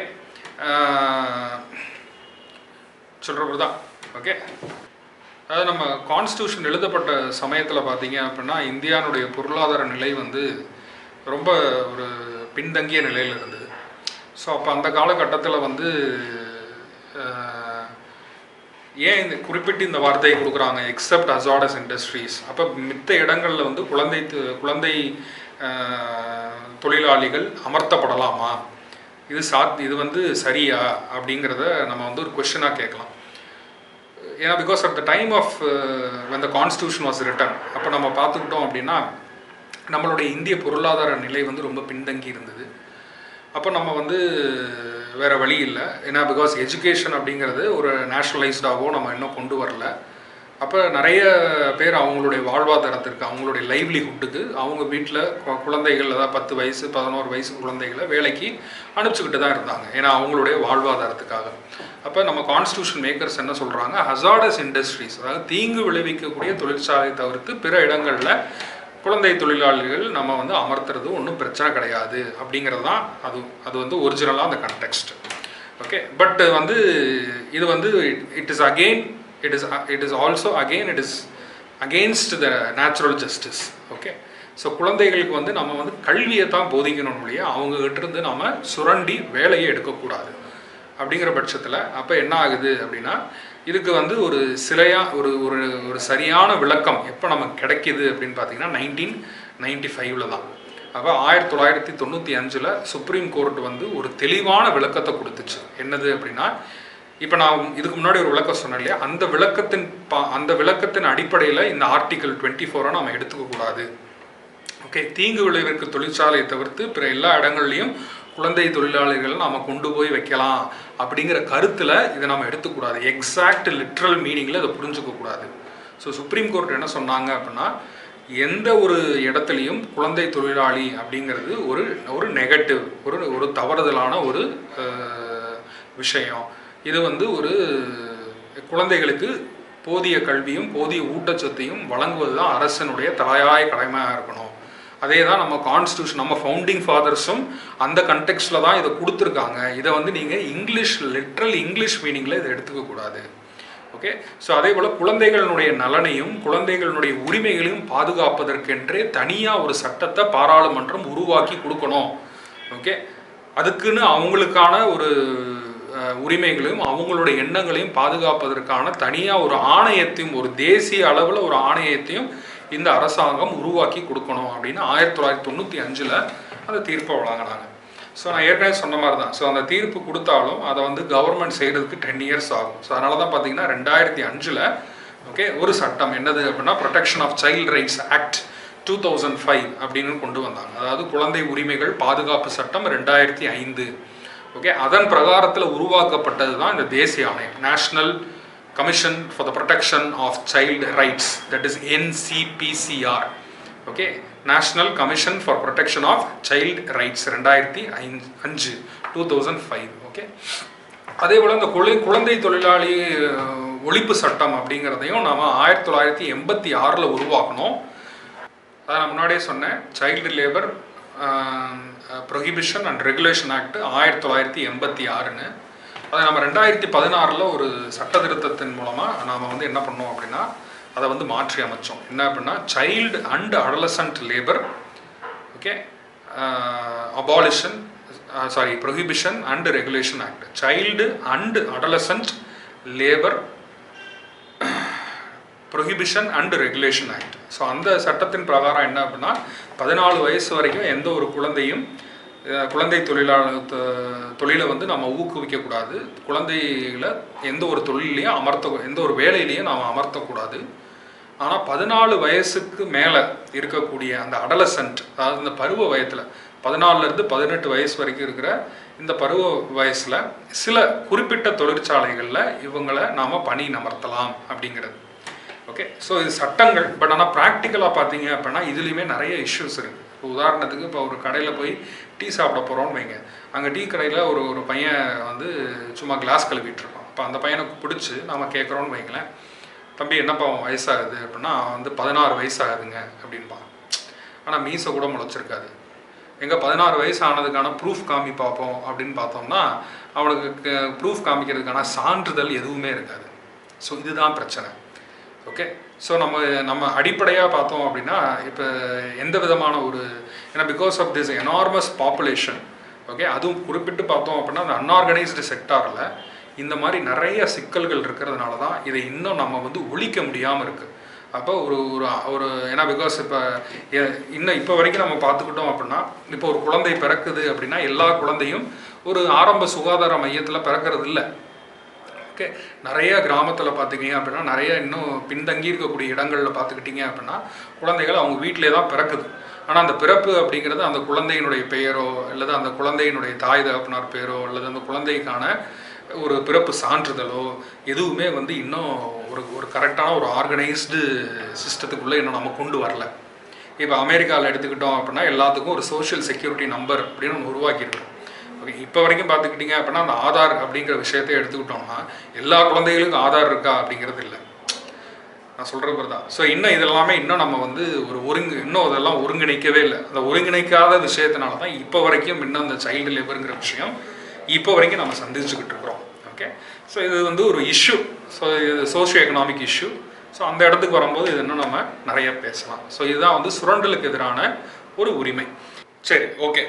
சொல்கிறது தான் ஓகே அதாவது நம்ம கான்ஸ்டியூஷன் எழுதப்பட்ட சமயத்தில் பார்த்தீங்க அப்படின்னா இந்தியானுடைய பொருளாதார நிலை வந்து ரொம்ப ஒரு பின்தங்கிய நிலையில் இருந்தது ஸோ அப்போ அந்த காலகட்டத்தில் வந்து அஹ், ஏன் இந்த குறிப்பிட்டு இந்த வார்த்தையை கொடுக்குறாங்க எக்ஸப்ட் அசாடஸ் இண்டஸ்ட்ரீஸ் அப்போ மித்த இடங்களில் வந்து குழந்தை து- குழந்தை அஹ், தொழிலாளிகள் அமர்த்தப்படலாமா இது சாத் இது வந்து சரியா அப்படிங்கிறத நம்ம வந்து ஒரு கொஷனாக கேட்கலாம் ஏன்னா because at the time of when the constitution was written அப்போ நம்ம பார்த்துக்கிட்டோம் அப்படின்னா நம்மளுடைய இந்திய பொருளாதார நிலை வந்து ரொம்ப பின்தங்கி இருந்தது அப்போ நம்ம வந்து வேற வழி இல்லை ஏன்னா பிகாஸ் எஜுகேஷன் அப்படிங்கிறது ஒரு நேஷ்னலைஸ்டாகவோ நம்ம இன்னும் கொண்டு வரல அப்போ நிறைய பேர் அவங்களுடைய வாழ்வாதாரத்திற்கு அவங்களுடைய லைவ்லிஹுட்டுக்கு அவங்க வீட்டில் குழந்தைகள் அதாவது பத்து வயசு பதினோரு வயசு குழந்தைகளை வேலைக்கு அனுப்பிச்சுக்கிட்டு தான் இருந்தாங்க ஏன்னா அவங்களுடைய வாழ்வாதாரத்துக்காக அப்போ நம்ம கான்ஸ்டியூஷன் மேக்கர்ஸ் என்ன சொல்கிறாங்க ஹசார்டஸ் இண்டஸ்ட்ரீஸ் அதாவது தீங்கு விளைவிக்கக்கூடிய தொழிற்சாலை தவிர்த்து பிற இடங்களில் குழந்தை தொழிலாளிகள் நம்ம வந்து அமர்த்துறது ஒன்றும் பிரச்சனை கிடையாது அப்படிங்கிறது தான் அது அது வந்து ஒரிஜினலாக அந்த கண்டெக்ஸ்ட் ஓகே பட் வந்து இது வந்து it is again it is it is also again it is against the natural justice okay so குழந்தைகளுக்கு வந்து நம்ம வந்து கல்வியை தான் போதிக்கணும் இல்லையா அவங்க கிட்ட இருந்து நம்ம சுரண்டி வேலையை எடுக்கக்கூடாது அப்படிங்கிற பட்சத்தில் அப்போ என்ன ஆகுது அப்படின்னா இதுக்கு வந்து ஒரு சிலையா ஒரு ஒரு ஒரு சரியான விளக்கம் எப்போ நமக்கு கிடைக்கிது அப்படின்னு பார்த்தீங்கன்னா நைன்டீன் நைன்டி ஃபைவ்ல தான் அப்போ ஆயிரத்தி தொள்ளாயிரத்தி தொண்ணூற்றி அஞ்சில் சுப்ரீம் கோர்ட் வந்து ஒரு தெளிவான விளக்கத்தை கொடுத்துச்சு என்னது அப்படின்னா இப்போ நான் இதுக்கு முன்னாடி ஒரு விளக்கம் சொன்னேன் இல்லையா அந்த விளக்கத்தின் பா அந்த விளக்கத்தின் அடிப்படையில் இந்த ஆர்டிகல் டுவெண்ட்டி ஃபோரை நம்ம எடுத்துக்க கூடாது ஓகே தீங்கு விளைவிற்கு தொழிற்சாலையை தவிர்த்து பிற எல்லா இடங்கள்லையும் குழந்தை தொழிலாளர்கள் நாம கொண்டு போய் வைக்கலாம் அப்படிங்கிற கருத்தில் இதை நம்ம எடுத்துக்கூடாது எக்ஸாக்ட் லிட்ரல் மீனிங்கில் இதை புரிஞ்சுக்க கூடாது ஸோ சுப்ரீம் கோர்ட் என்ன சொன்னாங்க அப்படின்னா எந்த ஒரு இடத்துலையும் குழந்தை தொழிலாளி அப்படிங்கிறது ஒரு ஒரு நெகட்டிவ் ஒரு ஒரு தவறுதலான ஒரு அஹ், விஷயம் இது வந்து ஒரு குழந்தைகளுக்கு போதிய கல்வியும் போதிய ஊட்டச்சத்தையும் வழங்குவது தான் அரசனுடைய தலையாய கடமையாக இருக்கணும் அதே தான் நம்ம கான்ஸ்டியூஷன் நம்ம ஃபவுண்டிங் ஃபாதர்ஸும் அந்த கண்டெக்ஸ்டில் தான் இதை கொடுத்துருக்காங்க இதை வந்து நீங்கள் இங்கிலீஷ் லிட்ரல் இங்கிலீஷ் மீனிங்கில் இதை எடுத்துக்க கூடாது ஓகே ஸோ அதே போல் குழந்தைகளினுடைய நலனையும் குழந்தைகளினுடைய உரிமைகளையும் பாதுகாப்பதற்கென்றே தனியாக ஒரு சட்டத்தை பாராளுமன்றம் உருவாக்கி கொடுக்கணும் ஓகே அதுக்குன்னு அவங்களுக்கான ஒரு அஹ், உரிமைகளையும் அவங்களுடைய எண்ணங்களையும் பாதுகாப்பதற்கான தனியாக ஒரு ஆணையத்தையும் ஒரு தேசிய அளவில் ஒரு ஆணையத்தையும் இந்த அரசாங்கம் உருவாக்கி கொடுக்கணும் அப்படின்னு ஆயிரத்தி தொள்ளாயிரத்தி தொண்ணூற்றி அஞ்சில் அந்த தீர்ப்பை வழங்கினாங்க ஸோ நான் ஏற்கனவே சொன்ன மாதிரி தான் ஸோ அந்த தீர்ப்பு கொடுத்தாலும் அதை வந்து கவர்மெண்ட் செய்கிறதுக்கு டென் இயர்ஸ் ஆகும் ஸோ அதனால தான் பார்த்தீங்கன்னா ரெண்டாயிரத்தி அஞ்சில் ஓகே ஒரு சட்டம் என்னது அப்படின்னா protection of child rights act two thousand five அப்படின்னு கொண்டு வந்தாங்க அதாவது குழந்தை உரிமைகள் பாதுகாப்பு சட்டம் ரெண்டாயிரத்தி ஐந்து ஓகே அதன் பிரகாரத்தில் உருவாக்கப்பட்டது தான் இந்த தேசிய ஆணையம் national commission for the protection of child rights that is NCPCR okay national commission for protection of child rights ரெண்டாயிரத்தி ஐந்து அஞ்சு டூ தௌசண்ட் ஃபைவ் ஓகே அதே போல் இந்த குழந்தை குழந்தை தொழிலாளி அஹ், ஒழிப்பு சட்டம் அப்படிங்கிறதையும் நாம ஆயிரத்தி தொள்ளாயிரத்தி எண்பத்தி ஆறில் உருவாக்கணும் அதை நான் முன்னாடியே சொன்னேன் child labour prohibition and regulation act ஆயிரத்தி தொள்ளாயிரத்தி எண்பத்தி ஆறுன்னு அதை நம்ம ரெண்டாயிரத்தி பதினாறில் ஒரு சட்ட திருத்தத்தின் மூலமாக நாம் வந்து என்ன பண்ணோம் அப்படின்னா அதை வந்து மாற்றி அமைச்சோம் என்ன அப்படின்னா child and adolescent labour okay abolition sorry prohibition and regulation act child and adolescent labour prohibition and regulation act so அந்த சட்டத்தின் பிரகாரம் என்ன அப்படின்னா பதினாலு வயசு வரைக்கும் எந்த ஒரு குழந்தையும் அஹ், குழந்தை தொழிலாளர் தொ- தொழிலை வந்து நம்ம ஊக்குவிக்கக்கூடாது குழந்தைகளை எந்த ஒரு தொழிலையும் அமர்த்த எந்த ஒரு வேலையிலையும் நாம் அமர்த்தக்கூடாது ஆனால் பதினாலு வயசுக்கு மேலே இருக்கக்கூடிய அந்த அடலசன்ட் அதாவது இந்த பருவ வயத்தில் பதினாலிருந்து பதினெட்டு வயசு வரைக்கும் இருக்கிற இந்த பருவ வயசில் சில குறிப்பிட்ட தொழிற்சாலைகளில் இவங்களை நாம் பணி நமர்த்தலாம் அப்படிங்கிறது ஓகே ஸோ இது சட்டங்கள் பட் ஆனால் ப்ராக்டிக்கலாக பார்த்தீங்க அப்படின்னா இதுலேயுமே நிறைய இஷ்யூஸ் இருக்குது இப்போ உதாரணத்துக்கு இப்போ ஒரு கடையில் போய் டீ சாப்பிட போகிறோம்னு வைங்க அங்கே டீ கடையில் ஒரு ஒரு பையன் வந்து சும்மா கிளாஸ் கழுவிட்டு இருப்பான் அப்போ அந்த பையனுக்கு பிடிச்சி நாம் கேட்குறோன்னு வைங்களேன் தம்பி என்னப்பா உன் வயசாகுது அப்படின்னா அவன் வந்து பதினாறு வயசாகுதுங்க அப்படின்பான் ஆனால் மீசை கூட முளைச்சிருக்காது எங்க பதினாறு வயசு ஆனதுக்கான ப்ரூஃப் காமி பார்ப்போம் அப்படின்னு பார்த்தோம்னா அவனுக்கு ப்ரூஃப் காமிக்கிறதுக்கான சான்றிதழ் எதுவுமே இருக்காது ஸோ இதுதான் பிரச்சனை ஓகே ஸோ நம்ம நம்ம அடிப்படையாக பார்த்தோம் அப்படின்னா இப்போ எந்த விதமான ஒரு ஏன்னா because of this enormous population okay அதுவும் குறிப்பிட்டு பார்த்தோம் அப்படின்னா அந்த அன்ஆர்கனைஸ்டு செக்டாரில் இந்த மாதிரி நிறைய சிக்கல்கள் இருக்கிறதுனால தான் இதை இன்னும் நம்ம வந்து ஒழிக்க முடியாமல் இருக்குது அப்போ ஒரு ஒரு ஒரு ஏன்னா பிகாஸ் இப்போ இன்னும் இப்போ வரைக்கும் நம்ம பார்த்துக்கிட்டோம் அப்படின்னா இப்போ ஒரு குழந்தை பிறக்குது அப்படின்னா எல்லா குழந்தையும் ஒரு ஆரம்ப சுகாதார மையத்தில் பிறக்கிறது இல்லை ஓகே நிறைய கிராமத்தில் பார்த்துக்கிங்க அப்படின்னா நிறைய இன்னும் பின்தங்கி இருக்கக்கூடிய இடங்களில் பார்த்துக்கிட்டிங்க அப்படின்னா குழந்தைகள் அவங்க வீட்டிலே தான் பிறக்குது ஆனால் அந்த பிறப்பு அப்படிங்கிறது அந்த குழந்தையினுடைய பெயரோ அல்லது அந்த குழந்தையினுடைய தாய் தகப்பனார் பேரோ அல்லது அந்த குழந்தைக்கான ஒரு பிறப்பு சான்றிதழோ எதுவுமே வந்து இன்னும் ஒரு ஒரு கரெக்டான ஒரு ஆர்கனைஸ்டு சிஸ்டத்துக்குள்ளே இன்னும் நம்ம கொண்டு வரல இப்போ அமெரிக்காவில் எடுத்துக்கிட்டோம் அப்படின்னா எல்லாத்துக்கும் ஒரு சோஷியல் செக்யூரிட்டி நம்பர் அப்படின்னு ஒன்று உருவாக்கியிருக்கோம் ஓகே இப்போ வரைக்கும் பார்த்துக்கிட்டிங்க அப்படின்னா அந்த ஆதார் அப்படிங்கிற விஷயத்தை எடுத்துக்கிட்டோம்னா எல்லா குழந்தைகளுக்கும் ஆதார் இருக்கா அப்படிங்கிறது இல்லை நான் சொல்கிறது தான் ஸோ இன்னும் இதெல்லாமே இன்னும் நம்ம வந்து ஒரு ஒருங்கு இன்னும் அதெல்லாம் ஒருங்கிணைக்கவே இல்லை அந்த ஒருங்கிணைக்காத விஷயத்தினால தான் இப்போ வரைக்கும் இன்னும் அந்த சைல்டு லேபருங்கிற விஷயம் இப்போ வரைக்கும் நம்ம சந்திச்சுக்கிட்டு இருக்கிறோம் ஓகே ஸோ இது வந்து ஒரு இஷ்யூ ஸோ இது சோஷியோ எக்கனாமிக் இஷ்யூ ஸோ அந்த இடத்துக்கு வரும்போது இது இன்னும் நம்ம நிறைய பேசலாம் ஸோ இதுதான் வந்து சுரண்டலுக்கு எதிரான ஒரு உரிமை சரி ஓகே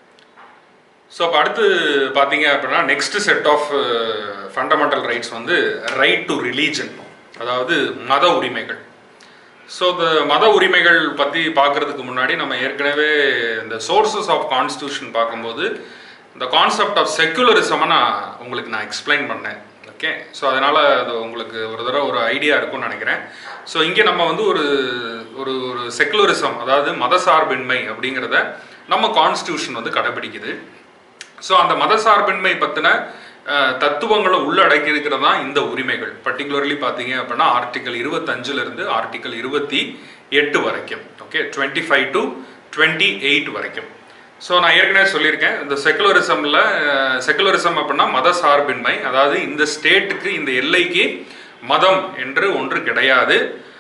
ஸோ அப்போ அடுத்து பார்த்தீங்க அப்படின்னா next set of fundamental rights வந்து ரைட் டு ரிலீஜன் அதாவது மத உரிமைகள் ஸோ இந்த மத உரிமைகள் பற்றி பார்க்கறதுக்கு முன்னாடி நம்ம ஏற்கனவே இந்த சோர்சஸ் ஆஃப் கான்ஸ்டியூஷன் பார்க்கும்போது இந்த கான்செப்ட் ஆஃப் செக்குலரிசமை நான் உங்களுக்கு நான் எக்ஸ்பிளைன் பண்ணேன் ஓகே ஸோ அதனால் அது உங்களுக்கு ஒரு தடவை ஒரு ஐடியா இருக்கும்னு நினைக்கிறேன் ஸோ இங்கே நம்ம வந்து ஒரு ஒரு ஒரு செக்குலரிசம் அதாவது மதசார்பின்மை அப்படிங்கிறத நம்ம கான்ஸ்டியூஷன் வந்து கடைபிடிக்குது ஸோ அந்த மதசார்பின்மை பற்றின தத்துவங்களை உள்ளடக்கி இருக்கிறது தான் இந்த உரிமைகள் பர்டிகுலர்லி பார்த்தீங்க அப்படின்னா ஆர்டிகல் இருபத்தஞ்சிலிருந்து ஆர்டிகல் இருபத்தி எட்டு வரைக்கும் okay twenty five to twenty eight வரைக்கும் ஸோ நான் ஏற்கனவே சொல்லியிருக்கேன் இந்த செக்குலரிசமில் செக்குலரிசம் அப்படின்னா மத சார்பின்மை அதாவது இந்த ஸ்டேட்டுக்கு இந்த எல்லைக்கு மதம் என்று ஒன்று கிடையாது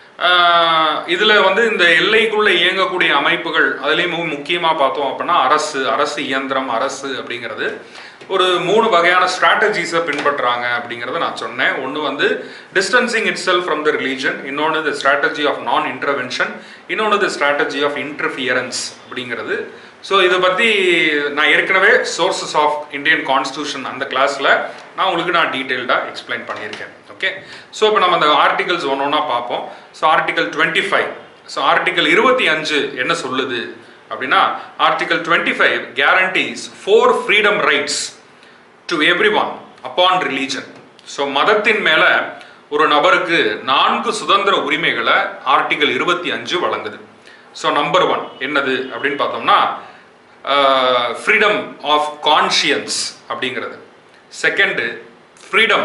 இதில் வந்து இந்த எல்லைக்குள்ளே இயங்கக்கூடிய அமைப்புகள் அதுலேயும் முக்கியமாக பார்த்தோம் அப்படின்னா அரசு அரசு இயந்திரம் அரசு அப்படிங்கிறது ஒரு மூணு வகையான ஸ்ட்ராட்டஜிஸை பின்பற்றுறாங்க அப்படிங்கிறத நான் சொன்னேன் ஒன்று வந்து distancing itself from the religion இன்னொன்று the strategy of non intervention இன்னொன்று த ஸ்ட்ராட்டஜி ஆஃப் இன்டர்ஃபியரன்ஸ் அப்படிங்கிறது ஸோ இதை பற்றி நான் ஏற்கனவே சோர்சஸ் ஆஃப் இந்தியன் கான்ஸ்டியூஷன் அந்த கிளாஸில் நான் உங்களுக்கு நான் டீட்டெயில்டாக எக்ஸ்பிளைன் பண்ணியிருக்கேன் ஓகே ஸோ இப்போ நம்ம அந்த ஆர்டிகல்ஸ் ஒன்று ஒன்றா பார்ப்போம் so article twenty five so article இருபத்தி அஞ்சு என்ன சொல்லுது அப்படின்னா article twenty five guarantees four freedom rights to everyone upon religion so மதத்தின் மேலே ஒரு நபருக்கு நான்கு சுதந்திர உரிமைகளை ஆர்டிகல் இருபத்தி அஞ்சு வழங்குது ஸோ நம்பர் ஒன் என்னது அப்படின்னு பார்த்தோம்னா ஃப்ரீடம் ஆஃப் கான்ஷியன்ஸ் அப்படிங்கிறது செகண்டு ஃப்ரீடம்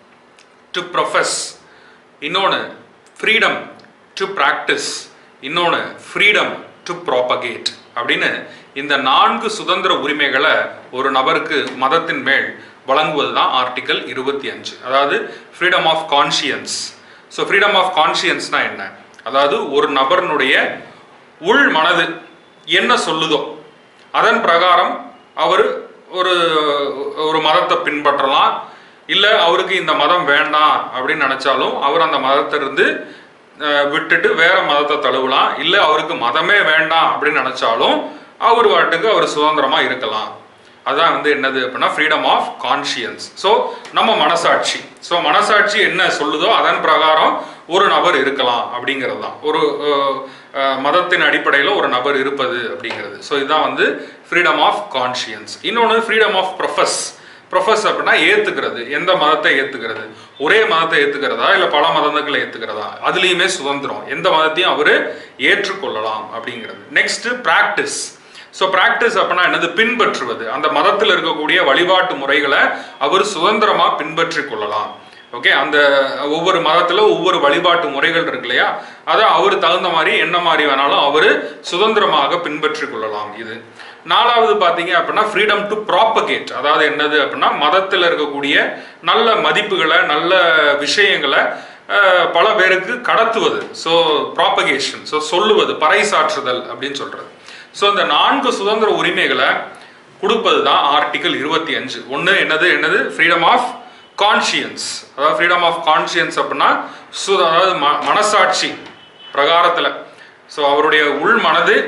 டு ப்ரொஃபஸ் இன்னொன்று ஃப்ரீடம் டு ப்ராக்டிஸ் இன்னொன்று ஃப்ரீடம் டு ப்ராபகேட் அப்படின்னு இந்த நான்கு சுதந்திர உரிமைகளை ஒரு நபருக்கு மதத்தின் மேல் வழங்குவது தான் ஆர்டிக்கல் இருபத்தி அஞ்சு அதாவது freedom of conscience so freedom of கான்ஷியன்ஸ்னா என்ன அதாவது ஒரு நபர்னுடைய உள் மனது என்ன சொல்லுதோ அதன் பிரகாரம் அவர் ஒரு ஒரு மதத்தை பின்பற்றலாம் இல்லை அவருக்கு இந்த மதம் வேண்டாம் அப்படின்னு நினச்சாலும் அவர் அந்த மதத்திலிருந்து விட்டுட்டு வேற மதத்தை தழுவலாம் இல்லை அவருக்கு மதமே வேண்டாம் அப்படின்னு நினச்சாலும் அவர் வாட்டுக்கு அவர் சுதந்திரமா இருக்கலாம் அதான் வந்து என்னது அப்படின்னா ஃப்ரீடம் ஆஃப் கான்ஷியன்ஸ் ஸோ நம்ம மனசாட்சி ஸோ மனசாட்சி என்ன சொல்லுதோ அதன் பிரகாரம் ஒரு நபர் இருக்கலாம் அப்படிங்கிறது தான் ஒரு மதத்தின் அடிப்படையில் ஒரு நபர் இருப்பது அப்படிங்கிறது ஸோ இதுதான் வந்து ஃப்ரீடம் ஆஃப் கான்ஷியன்ஸ் இன்னொன்று ஃப்ரீடம் ஆஃப் ப்ரொஃபஸ் ப்ரொஃபஸ் அப்படின்னா ஏத்துக்கிறது எந்த மதத்தை ஏத்துக்கிறது ஒரே மதத்தை ஏத்துக்கிறதா இல்லை பல மதங்களை ஏத்துக்கிறதா அதுலேயுமே சுதந்திரம் எந்த மதத்தையும் அவர் ஏற்றுக்கொள்ளலாம் அப்படிங்கிறது நெக்ஸ்ட் ப்ராக்டிஸ் ஸோ ப்ராக்டிஸ் அப்படின்னா என்னது பின்பற்றுவது அந்த மதத்தில் இருக்கக்கூடிய வழிபாட்டு முறைகளை அவர் சுதந்திரமா பின்பற்றி கொள்ளலாம் ஓகே அந்த ஒவ்வொரு மதத்தில் ஒவ்வொரு வழிபாட்டு முறைகள் இருக்கு இல்லையா அதை அவர் தகுந்த மாதிரி என்ன மாதிரி வேணாலும் அவர் சுதந்திரமாக பின்பற்றி கொள்ளலாம் இது நாலாவது பார்த்தீங்க அப்படின்னா ஃப்ரீடம் டு ப்ராப்பகேட் அதாவது என்னது அப்படின்னா மதத்தில் இருக்கக்கூடிய நல்ல மதிப்புகளை நல்ல விஷயங்களை பல பேருக்கு கடத்துவது ஸோ ப்ராப்பகேஷன் ஸோ சொல்லுவது பறைசாற்றுதல் அப்படின்னு சொல்றது ஸோ இந்த நான்கு சுதந்திர உரிமைகளை கொடுப்பது தான் ஆர்டிகல் இருபத்தி அஞ்சு ஒன்று என்னது என்னது ஃப்ரீடம் ஆஃப் கான்ஷியன்ஸ் அதாவது ஃப்ரீடம் ஆஃப் கான்ஷியன்ஸ் அப்படின்னா சு அதாவது ம மனசாட்சி பிரகாரத்தில் ஸோ அவருடைய உள் மனது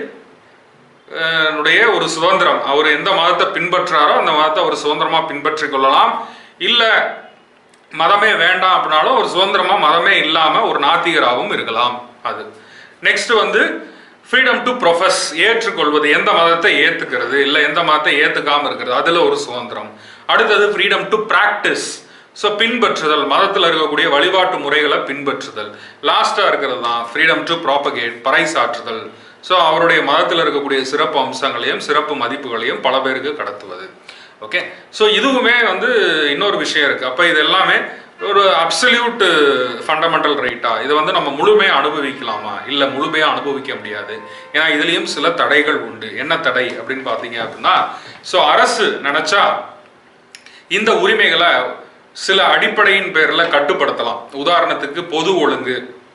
உடைய ஒரு சுதந்திரம் அவர் எந்த மதத்தை பின்பற்றாரோ அந்த மதத்தை அவர் சுதந்திரமா பின்பற்றி கொள்ளலாம் இல்லை மதமே வேண்டாம் அப்படின்னாலும் ஒரு சுதந்திரமா மதமே இல்லாம ஒரு நாத்திகராகவும் இருக்கலாம் அது நெக்ஸ்ட் வந்து ஃப்ரீடம் டு ப்ரொஃபஸ் ஏற்றுக்கொள்வது எந்த மதத்தை ஏத்துக்கிறது இல்லை எந்த மதத்தை ஏத்துக்காம இருக்கிறது அதுல ஒரு சுதந்திரம் அடுத்தது ஃப்ரீடம் டு ப்ராக்டிஸ் ஸோ பின்பற்றுதல் மதத்தில் இருக்கக்கூடிய வழிபாட்டு முறைகளை பின்பற்றுதல் லாஸ்ட்டாக இருக்கிறது தான் ஃப்ரீடம் டு ப்ராப்பகேட் பறைசாற்றுதல் ஸோ அவருடைய மதத்தில் இருக்கக்கூடிய சிறப்பு அம்சங்களையும் சிறப்பு மதிப்புகளையும் பல பேருக்கு கடத்துவது ஓகே ஸோ இதுவுமே வந்து இன்னொரு விஷயம் இருக்கு அப்போ இது எல்லாமே ஒரு அப்சல்யூட் ஃபண்டமெண்டல் ரைட்டா இதை வந்து நம்ம முழுமையாக அனுபவிக்கலாமா இல்லை முழுமையாக அனுபவிக்க முடியாது ஏன்னா இதுலேயும் சில தடைகள் உண்டு என்ன தடை அப்படின்னு பார்த்தீங்க அப்படின்னா ஸோ அரசு நினைச்சா இந்த உரிமைகளை சில அடிப்படையின் பேரில் கட்டுப்படுத்தலாம் உதாரணத்துக்கு பொது ஒழுங்கு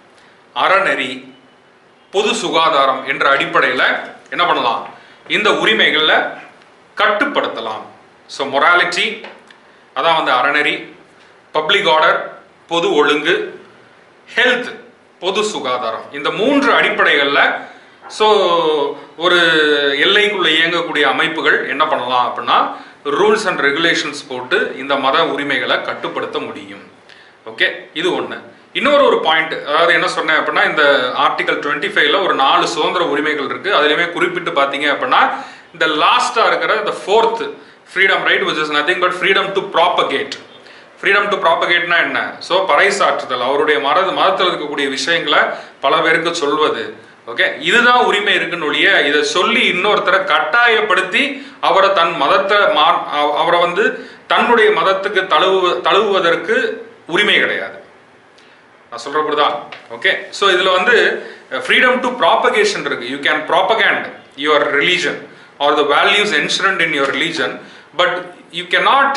அறநெறி பொது சுகாதாரம் என்ற அடிப்படையில் என்ன பண்ணலாம் இந்த உரிமைகளை கட்டுப்படுத்தலாம் ஸோ மொராலிட்டி அதான் வந்து அறநெறி பப்ளிக் ஆர்டர் பொது ஒழுங்கு ஹெல்த் பொது சுகாதாரம் இந்த மூன்று அடிப்படைகளில் ஸோ ஒரு எல்லைக்குள்ள இயங்கக்கூடிய அமைப்புகள் என்ன பண்ணலாம் அப்படின்னா ரூல்ஸ் அண்ட் ரெகுலேஷன்ஸ் போட்டு இந்த மத உரிமைகளை கட்டுப்படுத்த முடியும் ஓகே இது ஒன்று இன்னொரு ஒரு பாயிண்ட் அதாவது என்ன சொன்னேன் அப்படின்னா இந்த ஆர்டிகல் டுவெண்ட்டி ஃபைவ்ல ஒரு நாலு சுதந்திர உரிமைகள் இருக்கு அதுலயுமே குறிப்பிட்டு பார்த்தீங்க அப்படின்னா இந்த லாஸ்டா இருக்கிற இந்த fourth freedom right which is nothing but freedom to propagate freedom to ப்ராப்பகேட்னா என்ன ஸோ பறைசாற்றுதல் அவருடைய மத மதத்தில் இருக்கக்கூடிய விஷயங்களை பல பேருக்கு சொல்வது ஓகே இதுதான் உரிமை இருக்குன்னு ஒழிய இதை சொல்லி இன்னொருத்தரை கட்டாயப்படுத்தி அவரை தன் மதத்தை மா அவ- அவரை வந்து தன்னுடைய மதத்துக்கு தழுவு தழுவுவதற்கு உரிமை கிடையாது நான் சொல்றபடிதான் ஓகே ஸோ இதுல வந்து ஃப்ரீடம் டு ப்ராபகேஷன் இருக்கு you can propagate your religion or the values enshrined in your religion but you cannot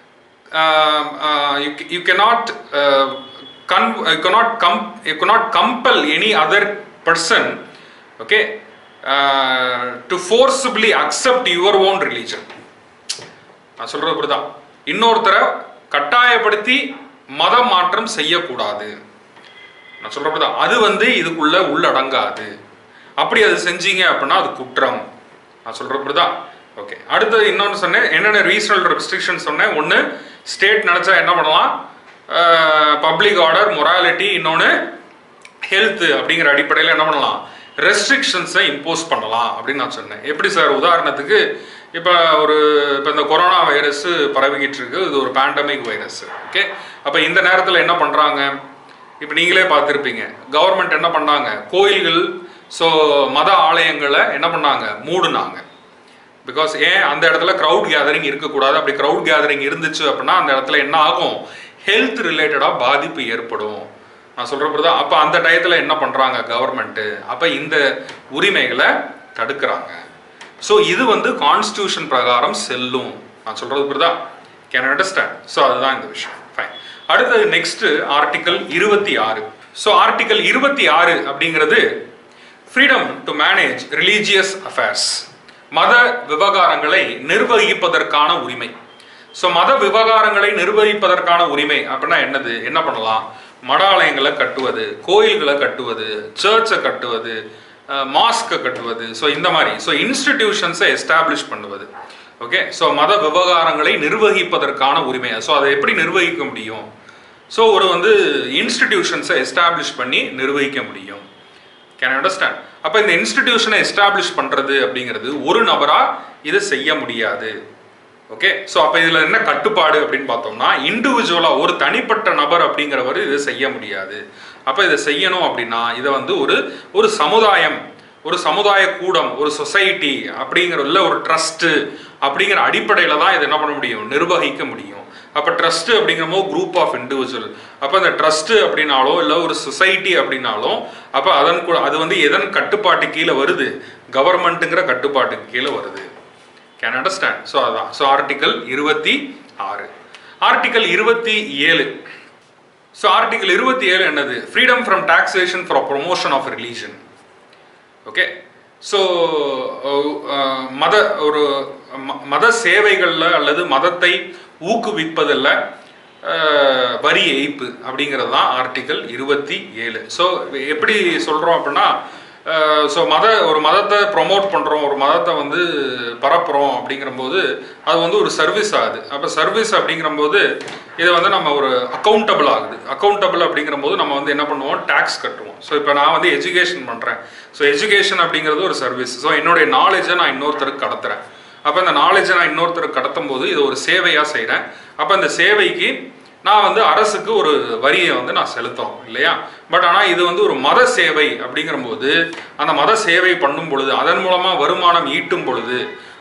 um, uh, you, you cannot uh, con- you cannot com- you cannot compel any other person okay uh, to forcibly accept your own religion நான் சொல்றது அப்படிதான் இன்னொருத்தரை கட்டாயப்படுத்தி மத மாற்றம் செய்யக்கூடாது நான் சொல்றப்பதான் அது வந்து இதுக்குள்ள உள்ளடங்காது அப்படி அது செஞ்சீங்க அப்படின்னா அது குற்றம் நான் சொல்றப்படிதான் ஓகே அடுத்தது இன்னொன்று சொன்னேன் என்னென்ன ரீசனல் ரெஸ்ட்ரிக்ஷன் சொன்னேன் ஒன்று ஸ்டேட் நினச்சா என்ன பண்ணலாம் பப்ளிக் ஆர்டர் மொராலிட்டி இன்னொன்று ஹெல்த் அப்படிங்கிற அடிப்படையில் என்ன பண்ணலாம் ரெஸ்ட்ரிக்ஷன்ஸை இம்போஸ் பண்ணலாம் அப்படின்னு நான் சொன்னேன் எப்படி சார் உதாரணத்துக்கு இப்போ ஒரு இப்போ இந்த கொரோனா வைரஸ் பரவிக்கிட்டு இருக்கு இது ஒரு பேண்டமிக் வைரஸ் ஓகே அப்போ இந்த நேரத்தில் என்ன பண்ணுறாங்க இப்போ நீங்களே பார்த்துருப்பீங்க கவர்மெண்ட் என்ன பண்ணாங்க கோயில்கள் ஸோ மத ஆலயங்களை என்ன பண்ணாங்க மூடுனாங்க பிகாஸ் ஏன் அந்த இடத்துல க்ரௌட் கேதரிங் இருக்கக்கூடாது அப்படி க்ரௌட் கேதரிங் இருந்துச்சு அப்படின்னா அந்த இடத்துல என்ன ஆகும் ஹெல்த் ரிலேட்டடாக பாதிப்பு ஏற்படும் நான் சொல்கிறப்ப தான் அப்போ அந்த டயத்தில் என்ன பண்ணுறாங்க கவர்மெண்ட்டு அப்போ இந்த உரிமைகளை தடுக்கிறாங்க ஸோ இது வந்து கான்ஸ்டியூஷன் பிரகாரம் செல்லும் நான் சொல்கிறது புரியுதா கேன் அண்டர்ஸ்டாண்ட் ஸோ அதுதான் இந்த விஷயம் ஃபைன் அடுத்தது நெக்ஸ்ட் ஆர்டிகல் இருபத்தி ஆறு ஸோ ஆர்டிகல் இருபத்தி ஆறு அப்படிங்கிறது freedom to manage religious affairs மத விவகாரங்களை நிர்வகிப்பதற்கான உரிமை ஸோ மத விவகாரங்களை நிர்வகிப்பதற்கான உரிமை அப்படின்னா என்னது என்ன பண்ணலாம் மடாலயங்களை கட்டுவது கோயில்களை கட்டுவது சர்ச்சை கட்டுவது மாஸ்கை கட்டுவது ஸோ இந்த மாதிரி ஸோ இன்ஸ்டிடியூஷன்ஸை எஸ்டாப்ளிஷ் பண்ணுவது ஓகே ஸோ மத விவகாரங்களை நிர்வகிப்பதற்கான உரிமை ஸோ அதை எப்படி நிர்வகிக்க முடியும் ஸோ ஒரு வந்து இன்ஸ்டிடியூஷன்ஸை எஸ்டாப்ளிஷ் பண்ணி நிர்வகிக்க முடியும் கேன் அண்டர்ஸ்டாண்ட் அப்போ இந்த இன்ஸ்டிடியூஷனை எஸ்டாப்ளிஷ் பண்ணுறது அப்படிங்கிறது ஒரு நபரா இதை செய்ய முடியாது ஓகே ஸோ அப்போ இதில் என்ன கட்டுப்பாடு அப்படின்னு பார்த்தோம்னா இண்டிவிஜுவலாக ஒரு தனிப்பட்ட நபர் அப்படிங்கிறவர் இதை செய்ய முடியாது அப்போ இதை செய்யணும் அப்படின்னா இதை வந்து ஒரு ஒரு சமுதாயம் ஒரு சமுதாய கூடம் ஒரு சொசைட்டி அப்படிங்கிற இல்லை ஒரு ட்ரஸ்ட்டு அப்படிங்கிற அடிப்படையில் தான் இதை என்ன பண்ண முடியும் நிர்வகிக்க முடியும் அப்போ ட்ரஸ்ட் அப்படிங்கிறமோ குரூப் ஆஃப் இண்டிவிஜுவல் அப்போ அந்த ட்ரஸ்ட் அப்படின்னாலோ இல்லை ஒரு சொசைட்டி அப்படின்னாலும் அப்போ அதன் கூட அது வந்து எதன் கட்டுப்பாட்டு கீழே வருது கவர்மெண்ட்டுங்கிற கட்டுப்பாட்டுக்கு கீழே வருது கேன் அண்டர்ஸ்டாண்ட் ஸோ அதான் ஸோ ஆர்டிக்கல் இருபத்தி ஆறு ஆர்டிக்கல் இருபத்தி ஏழு ஸோ ஆர்டிக்கல் இருபத்தி ஏழு என்னது freedom from taxation for promotion of religion okay so மத ஒரு ம- மத சேவைகளில் அல்லது மதத்தை ஊக்குவிப்பதில் அஹ், வரி ஏய்ப்பு அப்படிங்கிறது தான் ஆர்டிக்கல் இருபத்தி ஏழு ஸோ எப்படி சொல்கிறோம் அப்படின்னா ஸோ மத ஒரு மதத்தை ப்ரொமோட் பண்ணுறோம் ஒரு மதத்தை வந்து பரப்புகிறோம் அப்படிங்கிறபோது அது வந்து ஒரு சர்வீஸ் ஆகுது அப்போ சர்வீஸ் அப்படிங்கிறபோது இது வந்து நம்ம ஒரு அக்கௌண்டபிள் ஆகுது அக்கௌண்டபிள் அப்படிங்கிறபோது நம்ம வந்து என்ன பண்ணுவோம் டேக்ஸ் கட்டுவோம் ஸோ இப்போ நான் வந்து எஜுகேஷன் பண்ணுறேன் ஸோ எஜுகேஷன் அப்படிங்கிறது ஒரு சர்வீஸ் ஸோ என்னுடைய நாலேஜை நான் இன்னொருத்தருக்கு கடத்துறேன் அப்போ இந்த நாலேஜை நான் இன்னொருத்தருக்கு கடத்தும் போது இது ஒரு சேவையாக செய்கிறேன் அப்போ இந்த சேவைக்கு நான் வந்து அரசுக்கு ஒரு வரியை வந்து நான் செலுத்துறோம் இல்லையா பட் ஆனால் இது வந்து ஒரு மத சேவை அப்படிங்கிற போது அந்த மத சேவை பண்ணும் பொழுது அதன் மூலமாக வருமானம் ஈட்டும் பொழுது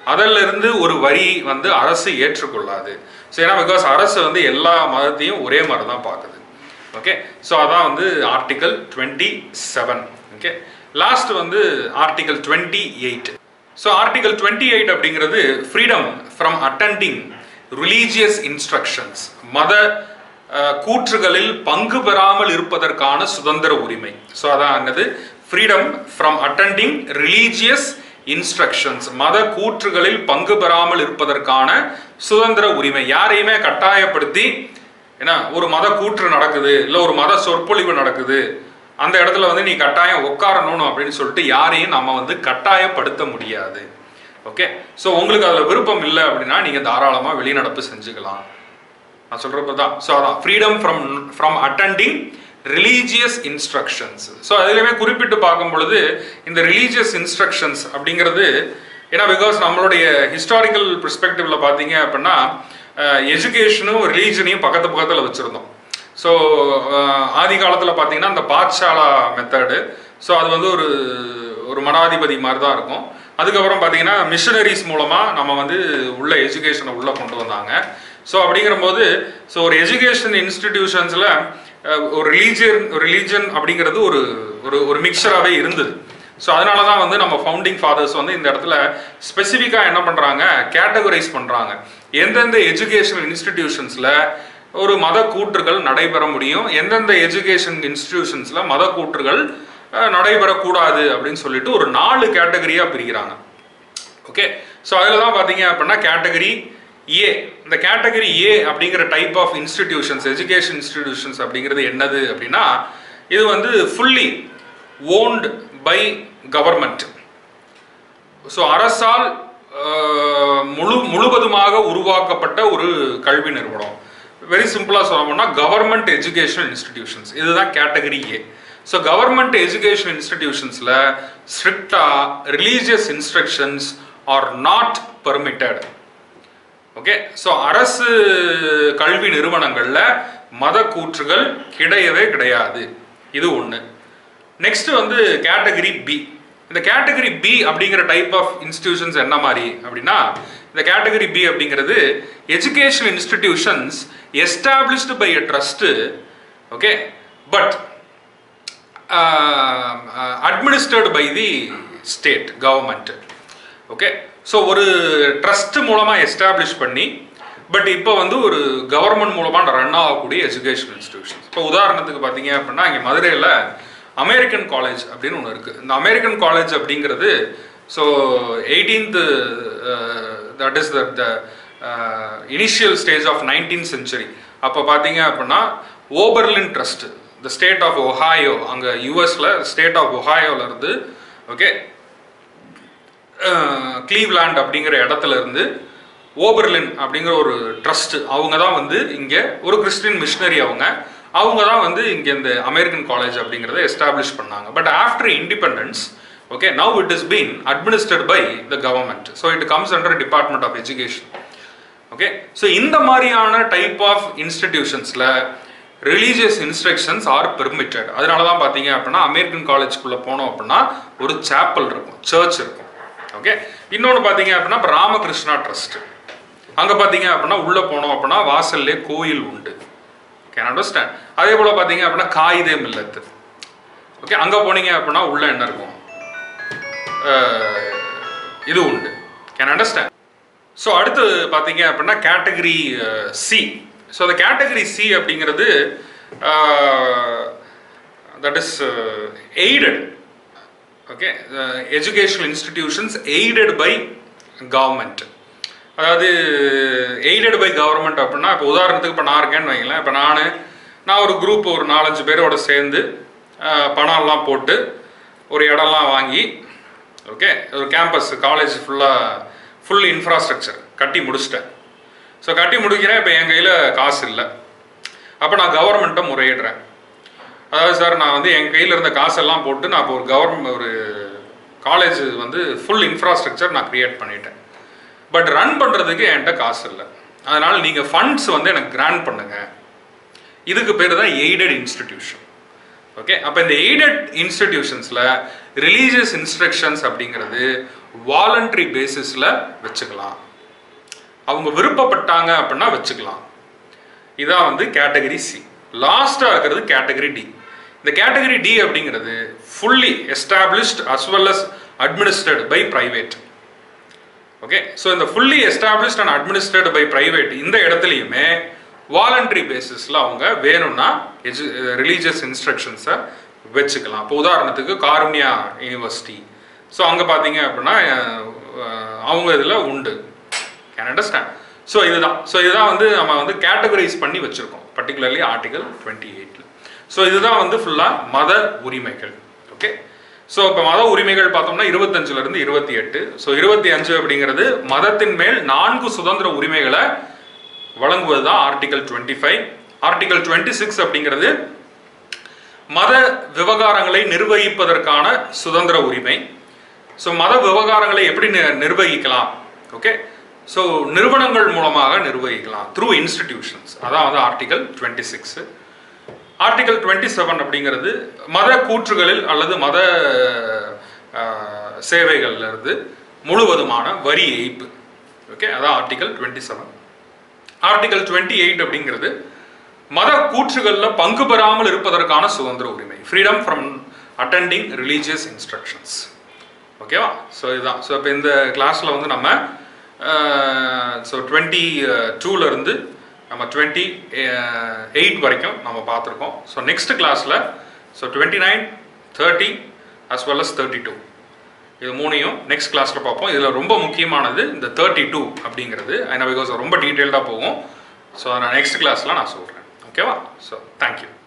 அதில் இருந்து ஒரு வரி வந்து அரசு ஏற்றுக்கொள்ளாது ஸோ ஏன்னா பிகாஸ் அரசு வந்து எல்லா மதத்தையும் ஒரே மாதிரி தான் பார்க்குது ஓகே ஸோ அதான் வந்து article twenty seven okay last வந்து article twenty eight so article twenty eight அப்படிங்கிறது freedom from attending religious instructions மத அஹ், கூற்றுகளில் பங்கு பெறாமல் இருப்பதற்கான சுதந்திர உரிமை ஸோ அதான் என்னது freedom from attending religious instructions மத கூற்றுகளில் பங்கு பெறாமல் இருப்பதற்கான சுதந்திர உரிமை யாரையுமே கட்டாயப்படுத்தி ஏன்னா ஒரு மத கூற்று நடக்குது இல்லை ஒரு மத சொற்பொழிவு நடக்குது அந்த இடத்துல வந்து நீ கட்டாயம் உட்காரணும் அப்படின்னு சொல்லிட்டு யாரையும் நம்ம வந்து கட்டாயப்படுத்த முடியாது ஓகே ஸோ உங்களுக்கு அதில் விருப்பம் இல்லை அப்படின்னா நீங்கள் தாராளமாக வெளிநடப்பு செஞ்சுக்கலாம் நான் சொல்கிறப்ப தான் ஸோ அதான் freedom from from attending religious instructions so அதுலேயுமே குறிப்பிட்டு பார்க்கும் பொழுது இந்த ரிலீஜியஸ் இன்ஸ்ட்ரக்ஷன்ஸ் அப்படிங்கிறது ஏன்னா பிகாஸ் நம்மளுடைய ஹிஸ்டாரிக்கல் பெர்ஸ்பெக்டிவ்ல பார்த்தீங்க அப்படின்னா எஜுகேஷனும் ரிலீஜனையும் பக்கத்து பக்கத்தில் வச்சுருந்தோம் ஸோ ஆதி காலத்தில் பார்த்தீங்கன்னா அந்த பாட்சாலா மெத்தடு ஸோ அது வந்து ஒரு ஒரு மடாதிபதி மாதிரி தான் இருக்கும் அதுக்கப்புறம் பார்த்தீங்கன்னா மிஷனரிஸ் மூலமாக நம்ம வந்து உள்ள எஜுகேஷனை உள்ளே கொண்டு வந்தாங்க ஸோ அப்படிங்கிறபோது ஸோ ஒரு எஜுகேஷன் இன்ஸ்டிடியூஷன்ஸில் ஒரு ரிலீஜியன் ரிலீஜன் அப்படிங்கிறது ஒரு ஒரு ஒரு மிக்சராகவே இருந்தது ஸோ அதனால தான் வந்து நம்ம ஃபவுண்டிங் ஃபாதர்ஸ் வந்து இந்த இடத்துல ஸ்பெசிஃபிக்காக என்ன பண்ணுறாங்க கேட்டகரைஸ் பண்ணுறாங்க எந்தெந்த எஜுகேஷன் இன்ஸ்டிடியூஷன்ஸில் ஒரு மத கூற்றுகள் நடைபெற முடியும் எந்தெந்த எஜுகேஷன் இன்ஸ்டிடியூஷன்ஸில் மத கூற்றுகள் அஹ், நடைபெறக்கூடாது அப்படின்னு சொல்லிட்டு ஒரு நாலு கேட்டகரியாக பிரிக்கிறாங்க ஓகே ஸோ அதில் தான் பார்த்தீங்க அப்படின்னா கேட்டகரி ஏ இந்த கேட்டகரி ஏ அப்படிங்கிற type of institutions education institutions அப்படிங்கிறது என்னது அப்படின்னா இது வந்து fully owned by government so அரசால் அஹ், முழு முழுவதுமாக உருவாக்கப்பட்ட ஒரு கல்வி நிறுவனம் வெரி சிம்பிளாக சொல்லணும்னா கவர்மெண்ட் எஜுகேஷன் இன்ஸ்டிடியூஷன்ஸ் இதுதான் category A so government education இன்ஸ்டிடியூஷன்ஸில் ஸ்ட்ரிக்டாக religious instructions are not permitted okay so அரசு கல்வி நிறுவனங்களில் மத கூற்றுகள் கிடையவே கிடையாது இது ஒன்று நெக்ஸ்ட் வந்து கேட்டகரி பி இந்த கேட்டகரி பி அப்படிங்கிற டைப் ஆஃப் இன்ஸ்டிடியூஷன்ஸ் என்ன மாதிரி அப்படின்னா இந்த கேட்டகரி பி அப்படிங்கிறது education institutions established by a trust okay but administered by the state government okay so ஒரு ட்ரஸ்ட் மூலமாக எஸ்டாப்ளிஷ் பண்ணி பட் இப்போ வந்து ஒரு கவர்மெண்ட் மூலமாக ரன் ஆகக்கூடிய எஜுகேஷன் இன்ஸ்டிடியூஷன்ஸ் இப்போ உதாரணத்துக்கு பார்த்தீங்க அப்படின்னா இங்கே மதுரையில் அமெரிக்கன் காலேஜ் அப்படின்னு ஒன்று இருக்குது இந்த அமெரிக்கன் காலேஜ் அப்படிங்கிறது so eighteenth that is the initial stage of nineteen century அப்போ பார்த்தீங்க அப்படின்னா Oberlin trust the state of Ohio அங்கே யூஎஸில் ஸ்டேட் ஆஃப் ஒஹாயோல இருந்து ஓகே கிளீவ்லாண்ட் அப்படிங்கிற இடத்துல இருந்து ஓபர்லின் அப்படிங்கிற ஒரு ட்ரஸ்ட் அவங்க தான் வந்து இங்கே ஒரு கிறிஸ்டின் மிஷினரி அவங்க அவங்க தான் வந்து இங்கே இந்த அமெரிக்கன் காலேஜ் அப்படிங்கிறத எஸ்டாப்ளிஷ் பண்ணாங்க but after independence okay now it is been administered by the government so it comes under department of education okay so இந்த மாதிரியான டைப் ஆஃப் இன்ஸ்டிடியூஷன்ஸில் ரிலீஜியஸ் இன்ஸ்ட்ரக்ஷன்ஸ் ஆர் பெர்மிட்டட் அதனால தான் பார்த்தீங்க அப்படின்னா அமெரிக்கன் காலேஜ்குள்ளே போனோம் அப்படின்னா ஒரு சாப்பல் இருக்கும் சர்ச் இருக்கும் ஓகே இன்னொன்று பார்த்தீங்க அப்படின்னா இப்போ ராமகிருஷ்ணா ட்ரஸ்ட் அங்கே பார்த்தீங்க அப்படின்னா உள்ளே போனோம் அப்படின்னா வாசல்லே கோயில் உண்டு கேன் அண்டர்ஸ்டாண்ட் அதே போல் பார்த்தீங்க அப்படின்னா காயிதே மில்லத்து ஓகே அங்கே போனீங்க அப்படின்னா உள்ள என்ன இருக்கும் அஹ், இது உண்டு கேன் அண்டர்ஸ்டாண்ட் ஸோ அடுத்து பார்த்தீங்க அப்படின்னா கேட்டகரி சி ஸோ அந்த கேட்டகரி சி அப்படிங்கிறது that is aided okay educational institutions aided by government அதாவது எய்டட் பை கவர்மெண்ட் அப்படின்னா இப்போ உதாரணத்துக்கு இப்போ நான் இருக்கேன்னு வைங்களேன் இப்போ நான் நான் ஒரு குரூப் ஒரு நாலஞ்சு பேரோட சேர்ந்து அஹ், பணம்லாம் போட்டு ஒரு இடம்லாம் வாங்கி ஓகே ஒரு கேம்பஸ் காலேஜ் ஃபுல்லாக ஃபுல் இன்ஃப்ராஸ்ட்ரக்சர் கட்டி முடிச்சிட்டேன் ஸோ கட்டி முடிக்கிறேன் இப்போ என் கையில் காசு இல்லை அப்போ நான் கவர்மெண்ட்டை முறையிடுறேன் அதாவது சார் நான் வந்து என் கையில் இருந்த காசெல்லாம் போட்டு நான் இப்போ ஒரு கவர்மெண்ட் ஒரு காலேஜ் வந்து ஃபுல் இன்ஃப்ராஸ்ட்ரக்சர் நான் க்ரியேட் பண்ணிட்டேன் பட் ரன் பண்ணுறதுக்கு என்கிட்ட காசு இல்லை அதனால் நீங்கள் ஃபண்ட்ஸ் வந்து எனக்கு கிராண்ட் பண்ணுங்க இதுக்கு பேர் தான் எய்டட் இன்ஸ்டிடியூஷன் ஓகே அப்போ இந்த எய்டட் இன்ஸ்டிடியூஷன்ஸில் ரிலீஜியஸ் இன்ஸ்ட்ரக்ஷன்ஸ் அப்படிங்கிறது வாலண்டரி பேசிஸில் வச்சுக்கலாம் அவங்க விருப்பப்பட்டாங்க அப்படின்னா வச்சுக்கலாம் இதான் வந்து கேட்டகரி சி லாஸ்ட்டாக இருக்கிறது கேட்டகரி டி இந்த கேட்டகரி டி அப்படிங்கிறது fully established as well as administrate by private okay so இந்த fully established and administrate by private இந்த இடத்துலையுமே வாலண்டரி பேசிஸில் அவங்க வேணும்னா எஜு ரிலீஜியஸ் இன்ஸ்ட்ரக்ஷன்ஸை வச்சுக்கலாம் இப்போ உதாரணத்துக்கு காருண்யா யூனிவர்சிட்டி ஸோ அங்கே பார்த்தீங்க அப்படின்னா அஹ், அவங்க இதில் உண்டு கேன் அண்டர்ஸ்டாண்ட் ஸோ இதுதான் ஸோ இதுதான் வந்து நம்ம வந்து கேட்டகரைஸ் பண்ணி வச்சுருக்கோம் பர்டிகுலர்லி ஆர்டிகல் டுவெண்ட்டி எயிட்டில் ஸோ இதுதான் வந்து ஃபுல்லாக மத உரிமைகள் ஓகே ஸோ இப்போ மத உரிமைகள் பார்த்தோம்னா இருபத்தஞ்சுல இருந்து இருபத்தி எட்டு ஸோ இருபத்தி அஞ்சு அப்படிங்கிறது மதத்தின் மேல் நான்கு சுதந்திர உரிமைகளை வழங்குவது தான் article twenty five article twenty six அப்படிங்கிறது மத விவகாரங்களை நிர்வகிப்பதற்கான சுதந்திர உரிமை ஸோ மத விவகாரங்களை எப்படி நி- நிர்வகிக்கலாம் ஓகே ஸோ நிறுவனங்கள் மூலமாக நிர்வகிக்கலாம் த்ரூ இன்ஸ்டிடியூஷன்ஸ் அதான் வந்து article twenty six article twenty seven அப்படிங்கிறது மத கூற்றுகளில் அல்லது மத அஹ், சேவைகள்ல இருந்து முழுவதுமான வரி ஏய்ப்பு ஓகே அதான் article twenty seven article twenty eight அப்படிங்கிறது மத கூற்றுகளில் பங்கு பெறாமல் இருப்பதற்கான சுதந்திர உரிமை freedom from attending religious instructions ஓகேவா ஸோ இதுதான் ஸோ இப்போ இந்த கிளாஸில் வந்து நம்ம ஸோ டுவெண்ட்டி டூலேருந்து நம்ம டுவெண்ட்டி எயிட் வரைக்கும் நம்ம பார்த்துருக்கோம் ஸோ நெக்ஸ்ட் கிளாஸில் so twenty nine thirty as well as thirty two இது மூணையும் நெக்ஸ்ட் கிளாஸில் பார்ப்போம் இதில் ரொம்ப முக்கியமானது இந்த தேர்ட்டி டூ அப்படிங்கிறது ஏன்னா பிகாஸ் ரொம்ப டீட்டெயில்டாக போகும் ஸோ நான் நெக்ஸ்ட் கிளாஸில் நான் சொல்கிறேன் ஓகேவா ஸோ தேங்க்யூ